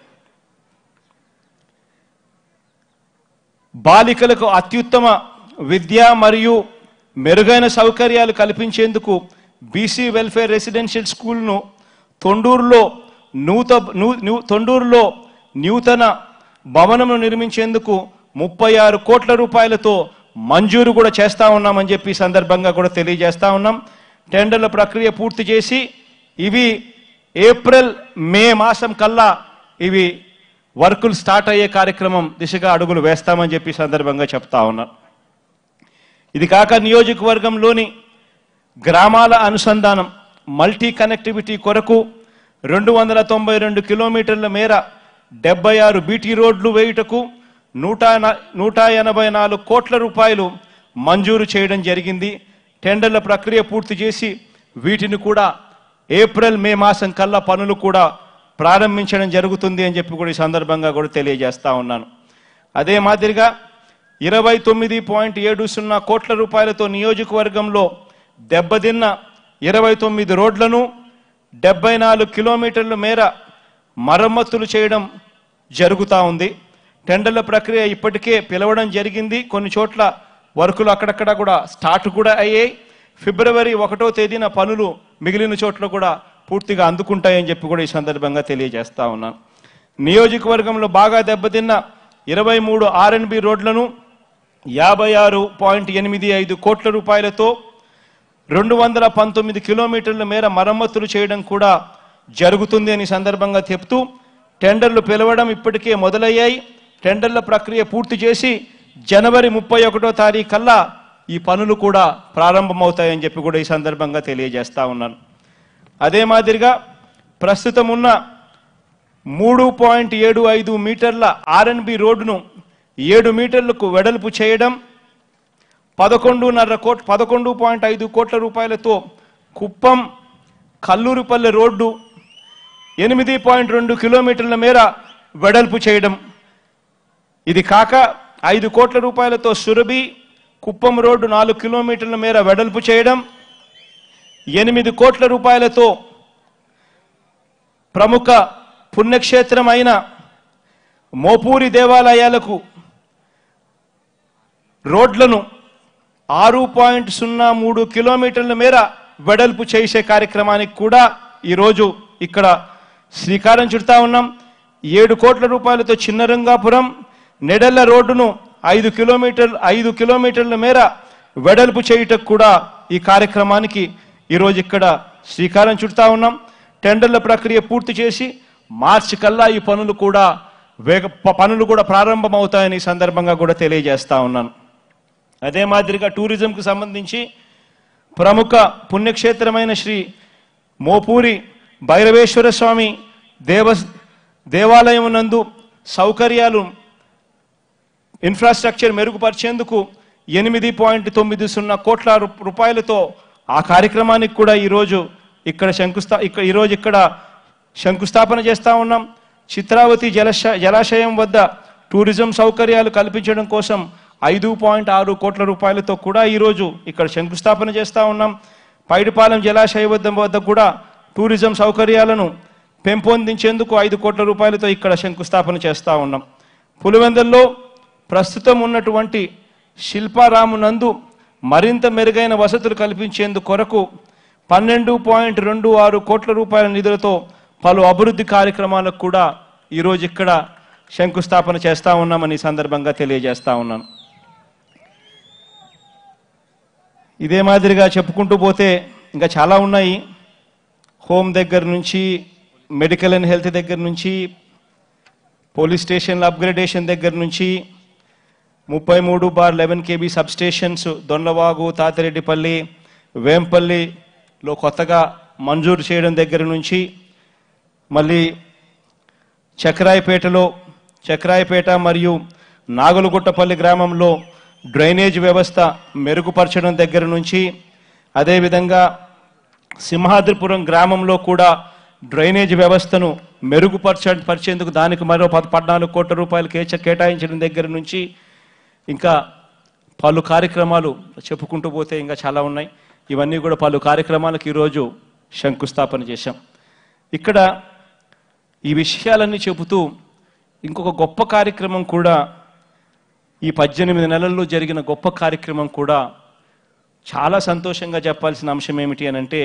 బాలికలకు అత్యుత్తమ విద్య మరియు మెరుగైన సౌకర్యాలు కల్పించేందుకు బీసీ వెల్ఫేర్ రెసిడెన్షియల్ స్కూల్ను తొండూరులో నూత నూ- నూ- తొండూరులో నూతన భవనమును నిర్మించేందుకు ముప్పై ఆరు కోట్ల రూపాయలతో మంజూరు కూడా చేస్తా ఉన్నామని చెప్పి ఈ సందర్భంగా కూడా తెలియజేస్తా ఉన్నాం టెండర్ల ప్రక్రియ పూర్తి చేసి ఇవి ఏప్రిల్ మే మాసం కల్లా ఇవి వర్కులు స్టార్ట్ అయ్యే కార్యక్రమం దిశగా అడుగులు వేస్తామని చెప్పి ఈ సందర్భంగా చెప్తా ఉన్నా ఇది కాక నియోజకవర్గంలోని గ్రామాల అనుసంధానం మల్టీ కనెక్టివిటీ కొరకు రెండు వందల తొంభై రెండు కిలోమీటర్ల మేర డెబ్బై ఆరు బీటీ రోడ్లు వేయుటకు నూట న- నూట ఎనభై నాలుగు కోట్ల రూపాయలు మంజూరు చేయడం జరిగింది టెండర్ల ప్రక్రియ పూర్తి చేసి వీటిని కూడా ఏప్రిల్ మే మాసం కల్లా పనులు కూడా ప్రారంభించడం జరుగుతుంది అని చెప్పి కూడా ఈ సందర్భంగా కూడా తెలియజేస్తా ఉన్నాను అదే మాదిరిగా ఇరవై తొమ్మిది పాయింట్ ఏడు సున్నా కోట్ల రూపాయలతో నియోజకవర్గంలో దెబ్బతిన్న ఇరవై తొమ్మిది రోడ్లను డెబ్బై నాలుగు కిలోమీటర్ల మేర మరమ్మతులు చేయడం జరుగుతూ ఉంది టెండర్ల ప్రక్రియ ఇప్పటికే పిలవడం జరిగింది కొన్ని చోట్ల వర్కులు అక్కడక్కడ కూడా స్టార్ట్ కూడా అయ్యాయి ఫిబ్రవరి ఒకటో తేదీన పనులు మిగిలిన చోట్ల కూడా పూర్తిగా అందుకుంటాయని చెప్పి కూడా ఈ సందర్భంగా తెలియజేస్తా ఉన్నాను నియోజకవర్గంలో బాగా దెబ్బతిన్న ఇరవై మూడు ఆర్ఎన్బి రోడ్లను యాభై ఆరు పాయింట్ ఎనిమిది ఐదు కోట్ల రూపాయలతో రెండు వందల పంతొమ్మిది కిలోమీటర్ల మేర మరమ్మతులు చేయడం కూడా జరుగుతుంది అని సందర్భంగా చెప్తూ టెండర్లు పిలవడం ఇప్పటికే మొదలయ్యాయి టెండర్ల ప్రక్రియ పూర్తి చేసి జనవరి ముప్పై ఒకటో తారీఖు కల్లా ఈ పనులు కూడా ప్రారంభమవుతాయని చెప్పి కూడా ఈ సందర్భంగా తెలియజేస్తా ఉన్నాను అదే మాదిరిగా ప్రస్తుతం ఉన్న మూడు పాయింట్ ఏడు ఐదు మీటర్ల ఆర్ఎన్బి రోడ్డును ఏడు మీటర్లకు వెడల్పు చేయడం పదకొండున్నర కోట్ పదకొండు పాయింట్ ఐదు కోట్ల రూపాయలతో కుప్పం కల్లూరుపల్లె రోడ్డు ఎనిమిది పాయింట్ రెండు కిలోమీటర్ల మేర వెడల్పు చేయడం ఇది కాక ఐదు కోట్ల రూపాయలతో సురభి కుప్పం రోడ్డు నాలుగు కిలోమీటర్ల మేర వెడల్పు చేయడం ఎనిమిది కోట్ల రూపాయలతో ప్రముఖ పుణ్యక్షేత్రం అయిన మోపూరి దేవాలయాలకు రోడ్లను ఆరు పాయింట్ సున్నా మూడు కిలోమీటర్ల మేర వెడల్పు చేసే కార్యక్రమానికి కూడా ఈరోజు ఇక్కడ శ్రీకారం చుడతా ఉన్నాం ఏడు కోట్ల రూపాయలతో చిన్నరంగాపురం నెడెళ్ల రోడ్డును ఐదు కిలోమీటర్ ఐదు కిలోమీటర్ల మేర వెడల్పు చేయుటకు కూడా ఈ కార్యక్రమానికి ఈరోజు ఇక్కడ శ్రీకారం చుడతా ఉన్నాం టెండర్ల ప్రక్రియ పూర్తి చేసి మార్చి కల్లా ఈ పనులు కూడా వేగ ప- పనులు కూడా ప్రారంభమవుతాయని ఈ సందర్భంగా కూడా తెలియజేస్తా ఉన్నాను అదే మాదిరిగా టూరిజంకు సంబంధించి ప్రముఖ పుణ్యక్షేత్రమైన శ్రీ మోపూరి భైరవేశ్వర స్వామి దేవ దేవాలయం నందు సౌకర్యాలు ఇన్ఫ్రాస్ట్రక్చర్ మెరుగుపరిచేందుకు ఎనిమిది పాయింట్ తొమ్మిది సున్నా కోట్ల రూ- రూపాయలతో ఆ కార్యక్రమానికి కూడా ఈరోజు ఇక్కడ శంకుస్థా ఇక్కడ ఈరోజు ఇక్కడ శంకుస్థాపన చేస్తా ఉన్నాం చిత్రావతి జలశ జలాశయం వద్ద టూరిజం సౌకర్యాలు కల్పించడం కోసం ఐదు పాయింట్ ఆరు కోట్ల రూపాయలతో కూడా ఈరోజు ఇక్కడ శంకుస్థాపన చేస్తా ఉన్నాం పైడిపాలెం జలాశయం వద్ద వద్ద కూడా టూరిజం సౌకర్యాలను పెంపొందించేందుకు ఐదు కోట్ల రూపాయలతో ఇక్కడ శంకుస్థాపన చేస్తా ఉన్నాం పులివెందుల్లో ప్రస్తుతం ఉన్నటువంటి శిల్పారాము నందు మరింత మెరుగైన వసతులు కల్పించేందుకు కొరకు పన్నెండు పాయింట్ రెండు ఆరు కోట్ల రూపాయల నిధులతో పలు అభివృద్ధి కార్యక్రమాలకు కూడా ఈరోజు ఇక్కడ శంకుస్థాపన చేస్తా ఉన్నామని ఈ సందర్భంగా తెలియజేస్తా ఉన్నాను ఇదే మాదిరిగా చెప్పుకుంటూ పోతే ఇంకా చాలా ఉన్నాయి హోమ్ దగ్గర నుంచి మెడికల్ అండ్ హెల్త్ దగ్గర నుంచి పోలీస్ స్టేషన్ల అప్గ్రేడేషన్ దగ్గర నుంచి ముప్పై మూడు bar eleven KV substations Dondavagu Tatireddipalli వేంపల్లిలో కొత్తగా మంజూరు చేయడం దగ్గర నుంచి మళ్ళీ చక్రాయపేటలో చక్రాయపేట మరియు నాగులగుట్టపల్లి గ్రామంలో డ్రైనేజ్ వ్యవస్థ మెరుగుపరచడం దగ్గర నుంచి అదేవిధంగా సింహాద్రిపురం గ్రామంలో కూడా డ్రైనేజ్ వ్యవస్థను మెరుగుపరచ పరిచేందుకు దానికి మరో పద్ పద్నాలుగు కోట్ల రూపాయలు కేచ కేటాయించడం దగ్గర నుంచి ఇంకా పలు కార్యక్రమాలు చెప్పుకుంటూ పోతే ఇంకా చాలా ఉన్నాయి ఇవన్నీ కూడా పలు కార్యక్రమాలకు ఈరోజు శంకుస్థాపన చేశాం ఇక్కడ ఈ విషయాలన్నీ చెబుతూ ఇంకొక గొప్ప కార్యక్రమం కూడా ఈ పద్దెనిమిది నెలల్లో జరిగిన గొప్ప కార్యక్రమం కూడా చాలా సంతోషంగా చెప్పాల్సిన అంశం ఏమిటి అని అంటే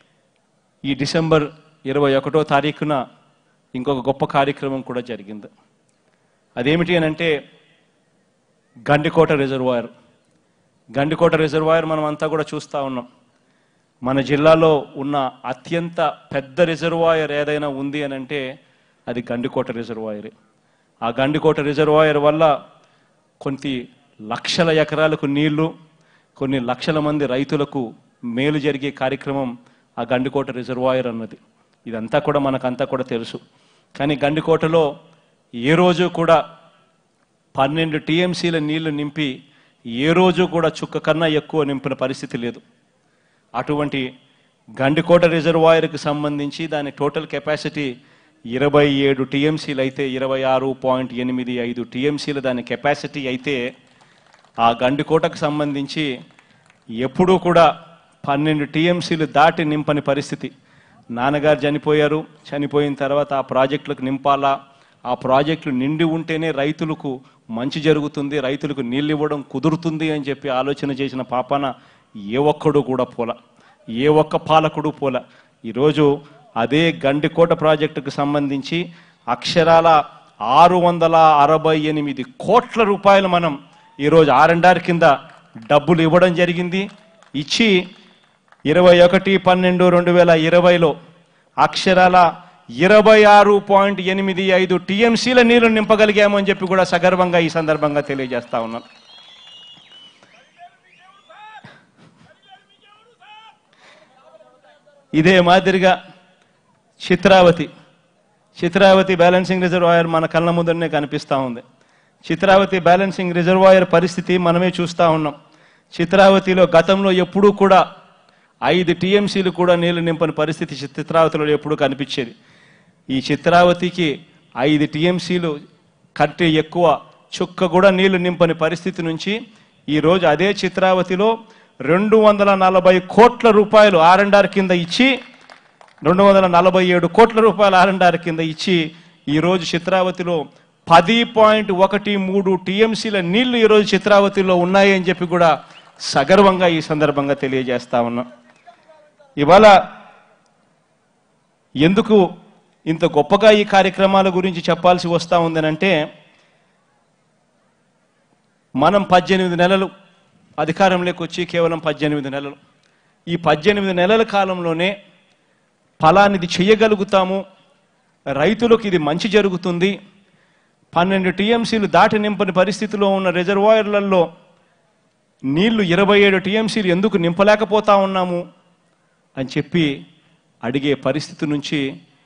ఈ డిసెంబర్ ఇరవై ఒకటో తారీఖున ఇంకొక గొప్ప కార్యక్రమం కూడా జరిగింది అదేమిటి అని అంటే గండికోట రిజర్వాయర్ గండికోట రిజర్వాయర్ మనం అంతా కూడా చూస్తూ ఉన్నాం మన జిల్లాలో ఉన్న అత్యంత పెద్ద రిజర్వాయర్ ఏదైనా ఉంది అని అంటే అది గండికోట రిజర్వాయరే ఆ గండికోట రిజర్వాయర్ వల్ల కొన్ని లక్షల ఎకరాలకు నీళ్లు కొన్ని లక్షల మంది రైతులకు మేలు జరిగే కార్యక్రమం ఆ గండికోట రిజర్వాయర్ అన్నది ఇదంతా కూడా మనకంతా కూడా తెలుసు కానీ గండికోటలో ఏ రోజు కూడా పన్నెండు టీఎంసీల నీళ్లు నింపి ఏ రోజు కూడా చుక్క కన్నా ఎక్కువ నింపిన పరిస్థితి లేదు అటువంటి గండికోట రిజర్వాయర్కి సంబంధించి దాని టోటల్ కెపాసిటీ ఇరవై ఏడు టీఎంసీలు అయితే ఇరవై ఆరు పాయింట్ ఎనిమిది ఐదు టీఎంసీలు దాని కెపాసిటీ అయితే ఆ గండికోటకు సంబంధించి ఎప్పుడూ కూడా పన్నెండు టీఎంసీలు దాటి నింపని పరిస్థితి నాన్నగారు చనిపోయారు చనిపోయిన తర్వాత ఆ ప్రాజెక్టులకు నింపాలా ఆ ప్రాజెక్టులు నిండి ఉంటేనే రైతులకు మంచి జరుగుతుంది రైతులకు నీళ్ళు ఇవ్వడం కుదురుతుంది అని చెప్పి ఆలోచన చేసిన పాపాన ఏ ఒక్కడు కూడా పోల ఏ ఒక్క పాలకుడు పోల ఈరోజు అదే గండికోట ప్రాజెక్టుకు సంబంధించి అక్షరాల ఆరు వందల అరవై ఎనిమిది కోట్ల రూపాయలు మనం ఈరోజు ఆర్ అండ్ ఆర్ కింద డబ్బులు ఇవ్వడం జరిగింది ఇచ్చి ఇరవై ఒకటి పన్నెండు రెండు వేల ఇరవైలో అక్షరాల ఇరవై ఆరు పాయింట్ ఎనిమిది ఐదు టీఎంసీల నీళ్లు నింపగలిగాము అని చెప్పి కూడా సగర్వంగా ఈ సందర్భంగా తెలియజేస్తా ఉన్నాను ఇదే మాదిరిగా చిత్రావతి చిత్రావతి బ్యాలెన్సింగ్ రిజర్వాయర్ మన కళ్ళ ముందరనే కనిపిస్తూ ఉంది చిత్రావతి బ్యాలెన్సింగ్ రిజర్వాయర్ పరిస్థితి మనమే చూస్తూ ఉన్నాం చిత్రావతిలో గతంలో ఎప్పుడూ కూడా ఐదు టీఎంసీలు కూడా నీళ్లు నింపని పరిస్థితి చిత్రావతిలో ఎప్పుడూ కనిపించేది ఈ చిత్రావతికి ఐదు టీఎంసీలు కంటే ఎక్కువ చుక్క కూడా నీళ్లు నింపని పరిస్థితి నుంచి ఈరోజు అదే చిత్రావతిలో రెండు వందల నలభై కోట్ల రూపాయలు ఆర్ అండ్ ఆర్ కింద ఇచ్చి రెండు వందల నలభై ఏడు కోట్ల రూపాయల ఆర్ అండ్ ఆర్ కింద ఇచ్చి ఈరోజు చిత్రావతిలో పది పాయింట్ ఒకటి మూడు టీఎంసీల నీళ్లు ఈరోజు చిత్రావతిలో ఉన్నాయి అని చెప్పి కూడా సగర్వంగా ఈ సందర్భంగా తెలియజేస్తా ఉన్నాం ఇవాళ ఎందుకు ఇంత గొప్పగా ఈ కార్యక్రమాల గురించి చెప్పాల్సి వస్తా ఉందనంటే మనం పద్దెనిమిది నెలలు అధికారంలోకి వచ్చి కేవలం పద్దెనిమిది నెలలు ఈ పద్దెనిమిది నెలల కాలంలోనే ఫలానిది చేయగలుగుతాము రైతులకు ఇది మంచి జరుగుతుంది పన్నెండు టీఎంసీలు దాటి నింపని పరిస్థితిలో ఉన్న రిజర్వాయర్లలో నీళ్లు ఇరవై ఏడు టీఎంసీలు ఎందుకు నింపలేకపోతా ఉన్నాము అని చెప్పి అడిగే పరిస్థితి నుంచి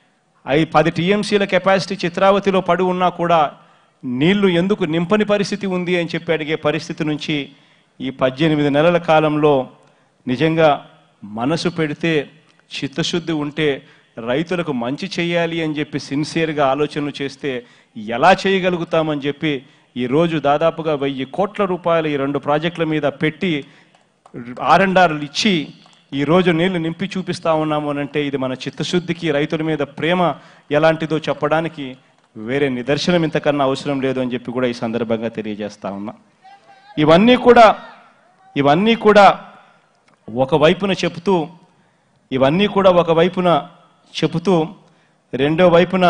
ఐ పది టీఎంసీల కెపాసిటీ చిత్రావతిలో పడి ఉన్నా కూడా నీళ్లు ఎందుకు నింపని పరిస్థితి ఉంది అని చెప్పి అడిగే పరిస్థితి నుంచి ఈ పద్దెనిమిది నెలల కాలంలో నిజంగా మనసు పెడితే చిత్తశుద్ధి ఉంటే రైతులకు మంచి చేయాలి అని చెప్పి సిన్సియర్గా ఆలోచనలు చేస్తే ఎలా చేయగలుగుతామని చెప్పి ఈరోజు దాదాపుగా వెయ్యి కోట్ల రూపాయలు ఈ రెండు ప్రాజెక్టుల మీద పెట్టి ఆర్ అండ్ ఆర్లు ఇచ్చి ఈ రోజు నీళ్లు నింపి చూపిస్తా ఉన్నాము అని అంటే ఇది మన చిత్తశుద్ధికి రైతుల మీద ప్రేమ ఎలాంటిదో చెప్పడానికి వేరే నిదర్శనం ఇంతకన్నా అవసరం లేదు అని చెప్పి కూడా ఈ సందర్భంగా తెలియజేస్తా ఉన్నా ఇవన్నీ కూడా ఇవన్నీ కూడా ఒకవైపున చెబుతూ ఇవన్నీ కూడా ఒకవైపున చెబుతూ రెండో వైపున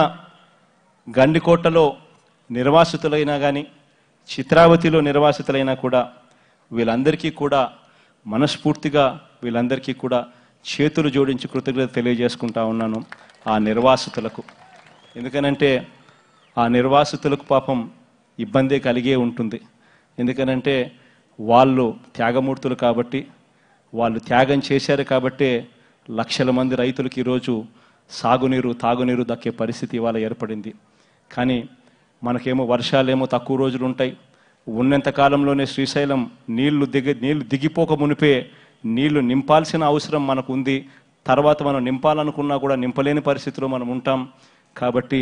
గండికోటలో నిర్వాసితులైనా కానీ చిత్రావతిలో నిర్వాసితులైనా కూడా వీళ్ళందరికీ కూడా మనస్ఫూర్తిగా వీళ్ళందరికీ కూడా చేతులు జోడించి కృతజ్ఞత తెలియజేసుకుంటా ఉన్నాను ఆ నిర్వాసితులకు ఎందుకనంటే ఆ నిర్వాసితులకు పాపం ఇబ్బందే కలిగే ఉంటుంది ఎందుకనంటే వాళ్ళు త్యాగమూర్తులు కాబట్టి వాళ్ళు త్యాగం చేశారు కాబట్టే లక్షల మంది రైతులకు ఈరోజు సాగునీరు తాగునీరు దక్కే పరిస్థితి ఇవాళ ఏర్పడింది కానీ మనకేమో వర్షాలేమో తక్కువ రోజులు ఉంటాయి ఉన్నంత కాలంలోనే శ్రీశైలం నీళ్లు దిగి నీళ్లు దిగిపోక మునిపే నీళ్లు నింపాల్సిన అవసరం మనకు ఉంది తర్వాత మనం నింపాలనుకున్నా కూడా నింపలేని పరిస్థితిలో మనం ఉంటాం కాబట్టి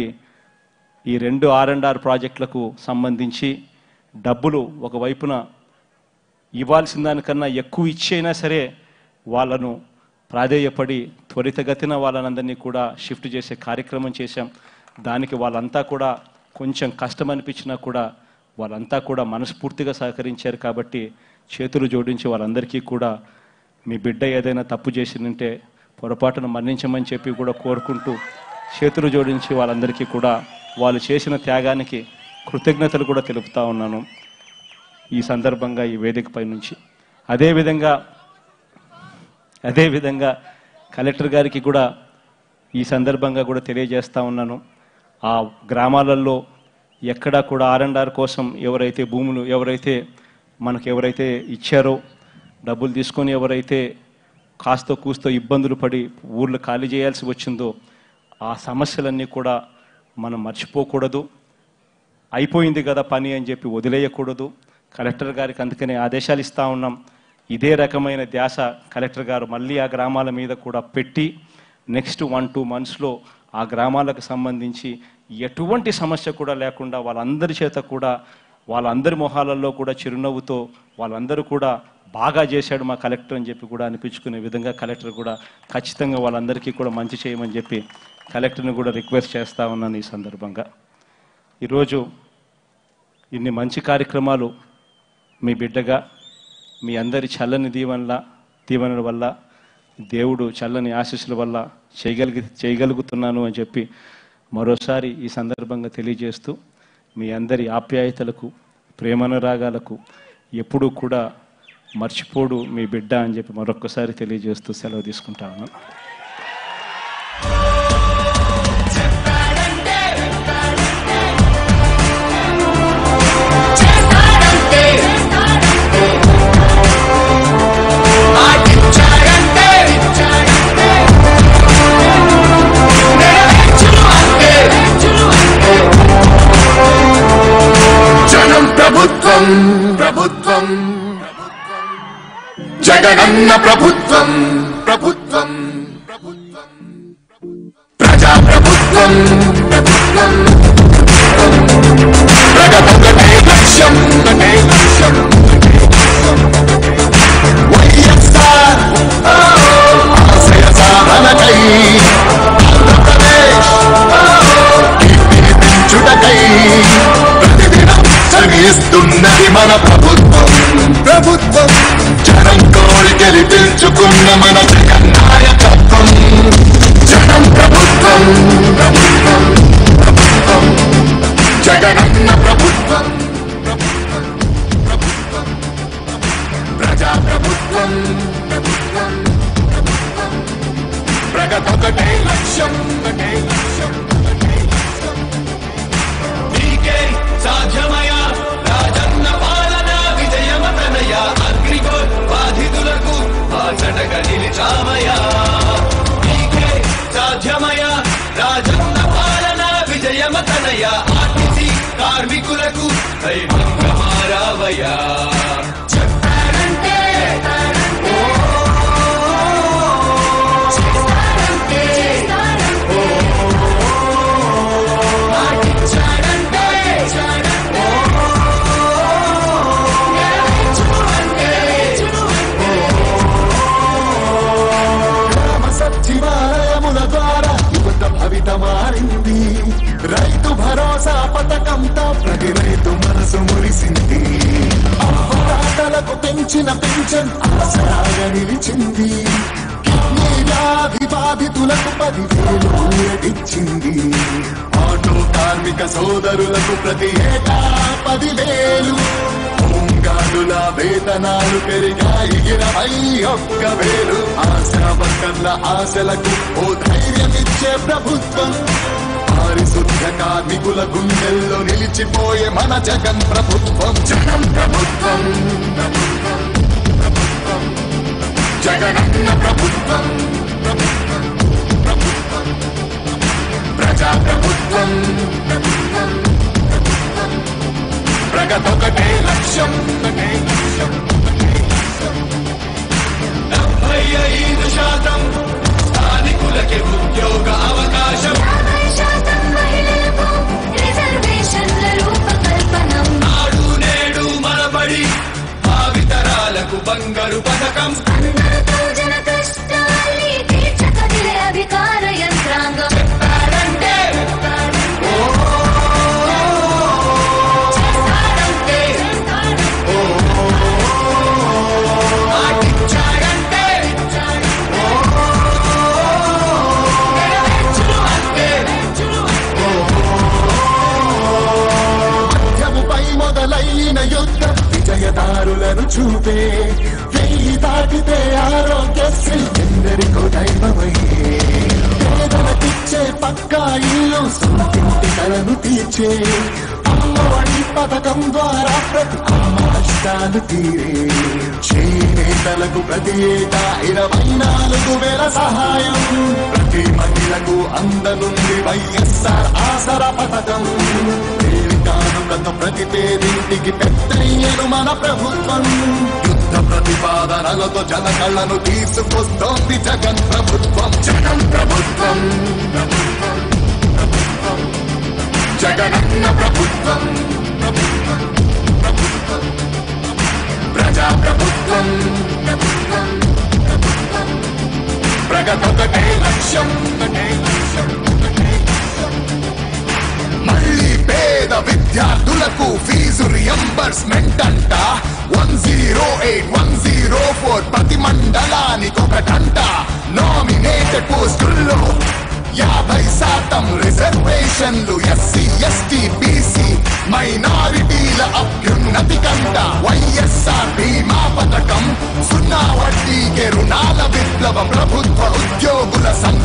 ఈ రెండు ఆర్ అండ్ ఆర్ ప్రాజెక్టులకు సంబంధించి డబ్బులు ఒకవైపున ఇవ్వాల్సిన దానికన్నా ఎక్కువ ఇచ్చైనా సరే వాళ్ళను ప్రాధేయపడి త్వరితగతిన వాళ్ళనందరినీ కూడా షిఫ్ట్ చేసే కార్యక్రమం చేశాం దానికి వాళ్ళంతా కూడా కొంచెం కష్టం అనిపించినా కూడా వాళ్ళంతా కూడా మనస్ఫూర్తిగా సహకరించారు కాబట్టి చేతులు జోడించి వాళ్ళందరికీ కూడా మీ బిడ్డ ఏదైనా తప్పు చేసిందంటే పొరపాటును మన్నించమని చెప్పి కూడా కోరుకుంటూ చేతులు జోడించి వాళ్ళందరికీ కూడా వాళ్ళు చేసిన త్యాగానికి కృతజ్ఞతలు కూడా తెలుపుతా ఉన్నాను ఈ సందర్భంగా ఈ వేదికపై నుంచి అదేవిధంగా అదేవిధంగా కలెక్టర్ గారికి కూడా ఈ సందర్భంగా కూడా తెలియజేస్తా ఉన్నాను ఆ గ్రామాలలో ఎక్కడా కూడా ఆర్ అండ్ ఆర్ కోసం ఎవరైతే భూములు ఎవరైతే మనకు ఎవరైతే ఇచ్చారో డబ్బులు తీసుకొని ఎవరైతే కాస్తో కూస్తో ఇబ్బందులు పడి ఊర్లు ఖాళీ చేయాల్సి వచ్చిందో ఆ సమస్యలన్నీ కూడా మనం మర్చిపోకూడదు అయిపోయింది కదా పని అని చెప్పి వదిలేయకూడదు కలెక్టర్ గారికి అందుకనే ఆదేశాలు ఇస్తా ఉన్నాం ఇదే రకమైన ధ్యాస కలెక్టర్ గారు మళ్ళీ ఆ గ్రామాల మీద కూడా పెట్టి నెక్స్ట్ వన్ టూ మంత్స్లో ఆ గ్రామాలకు సంబంధించి ఎటువంటి సమస్య కూడా లేకుండా వాళ్ళందరి చేత కూడా వాళ్ళందరి మొహాలలో కూడా చిరునవ్వుతో వాళ్ళందరూ కూడా బాగా చేశాడు మా కలెక్టర్ అని చెప్పి కూడా అనిపించుకునే విధంగా కలెక్టర్ కూడా ఖచ్చితంగా వాళ్ళందరికీ కూడా మంచి చేయమని చెప్పి కలెక్టర్ని కూడా రిక్వెస్ట్ చేస్తా ఉన్నాను ఈ సందర్భంగా ఈరోజు ఇన్ని మంచి కార్యక్రమాలు మీ బిడ్డగా మీ అందరి చల్లని దీవెనల దీవెనల వల్ల దేవుడు చల్లని ఆశీస్సుల వల్ల చేయగలిగి చేయగలుగుతున్నాను అని చెప్పి మరోసారి ఈ సందర్భంగా తెలియజేస్తూ మీ అందరి ఆప్యాయతలకు ప్రేమనురాగాలకు ఎప్పుడూ కూడా మర్చిపోడు మీ బిడ్డ అని చెప్పి మరొక్కసారి తెలియజేస్తూ సెలవు తీసుకుంటా ఉన్నాను జగనన్న ప్రభుత్వం ప్రభుత్వం ప్రభుత్వం ప్రజా ప్రభుత్వం ప్రభుత్వం ప్రగతొకటే లక్ష్యం ఒకటే లక్ష్యం ఒకటే లక్ష్యం. వైఎస్ఆర్ ఆశయ సాధనకై ఆంధ్రప్రదేశ్ కీర్తిని పెంచుటకై ప్రతిదినం శ్రమిస్తున్నది మన ప్రభుత్వం ప్రభుత్వం జనం కోరి గెలిపించుకున్న మన జగన్ నాయకత్వం జనం ప్రభుత్వం ప్రభుత్వం ప్రభుత్వం జగనన్న ప్రభుత్వం ప్రభుత్వం ప్రభుత్వం ప్రజా ప్రభుత్వం ప్రభుత్వం ప్రభుత్వం ప్రగతొకటే లక్ష్యం ఒకటే లక్ష్యం ఒకటే లక్ష్యం నీకే సాధ్యమయ రాజన్న పాలన విజయమతనయ అగ్రిగోల్ బాధితులకు బాసటగా నిలిచామయా నీకే సాధ్యమయ రాజన్న పాలన విజయమతనయ ఆర్టీసీ కార్మికులకు దైవంగా మారావయ్యా చెప్పారంటే చేస్తారంటే చేస్తారంటే మాటిచ్చాడంటే చాడంటే నెరవేర్చుకుంటే గ్రామ సచివాలయముల ద్వారా యువత భవిత మారింది రైతు భరోసా పథకంతో ప్రతి రైతు మనసు మురిసింది అవ్వదాతలకు పెంచిన పెన్షన్ ఆసరాగా నిలిచింది కిడ్నీ వ్యాధి బాధితులకు పదివేలు ఊరటిచ్చింది ఆటో కార్మిక సోదరులకు ప్రతి ఏటా పదివేలు హోంగార్డుల వేతనాలు పెరిగాయి ఇరవై ఒక్క వేలు ఆశా వర్కర్ల ఆశలకు ఓ ధైర్యమిచ్చే ప్రభుత్వం పారిశుద్ధ కార్మికుల గుండెల్లో నిలిచిపోయే మన జగన్ ప్రభుత్వం జగన్ ప్రభుత్వం ప్రభుత్వం ప్రభుత్వం జగనన్న ప్రభుత్వం ప్రభుత్వం ప్రభుత్వం ప్రజా ప్రభుత్వం ప్రభుత్వం ప్రభుత్వం ప్రగతొకటే లక్ష్యం ఒకటే లక్ష్యం ఒకటే లక్ష్యం డెబ్బై ఐదు శాతం స్థానికులకి ఉద్యోగ అవకాశం యాభై శాతం మహిళలకు రిజర్వేషన్ల రూపకల్పనం నాడు నేడు మనబడి భావితరాలకు బంగారు పథకం అందరితో జన కష్టాల్ని తీర్చకదిలే అధికార యంత్రాంగం చెప్పారంటే చేస్తారంటే మాటిచ్చాడంటే మధ్యముపై మొదలైన యుద్ధం విజయదారులను చూపే వెయ్యి దాటితే ఆరోగ్యశ్రీ ఎందరికో దైవమయ్యే పేదలకిచ్చే పక్కా ఇల్లు సొంతింటి కలను తీర్చే అమ్మఒడి పథకం ద్వారా ప్రతి అమ్మ కష్టాలు తీరే చేనేతలకు ప్రతి ఏటా ఇరవై నాలుగు వేల సహాయం ప్రతి మహిళకు అందనుంది వైఎస్ఆర్ ఆసరా పథకం కానుకతో ప్రతి పేదింటికి పెద్దయ్యను మన ప్రభుత్వం యుద్ధ ప్రతిపాదనలతో జన కళ్ళను తీసుకొస్తోంది జగన్ ప్రభుత్వం జగన్ ప్రభుత్వం ప్రభుత్వం ప్రభుత్వం జగనన్న ప్రభుత్వం ప్రభుత్వం ప్రభుత్వం ప్రజా ప్రభుత్వం ప్రభుత్వం ప్రభుత్వం ప్రగతొకటే లక్ష్యం ఒకటే లక్ష్యం ఒకటే లక్ష్యం మళ్ళీ పేద విద్యార్థులకు ఫీజు రియంబర్స్మెంట్ అంట one zero eight one zero four ప్రతి మండలానికి ఒకటంట నామినేటెడ్ పోస్టుల్లో యాభై శాతం రిజర్వేషన్లు ఎస్సీ ఎస్టీ బీసీ మైనారిటీల అభ్యున్నతి కంట వైఎస్ఆర్ బీమా పథకం సున్నా వడ్డీకే రుణాల విప్లవం ప్రభుత్వ ఉద్యోగుల సంఘ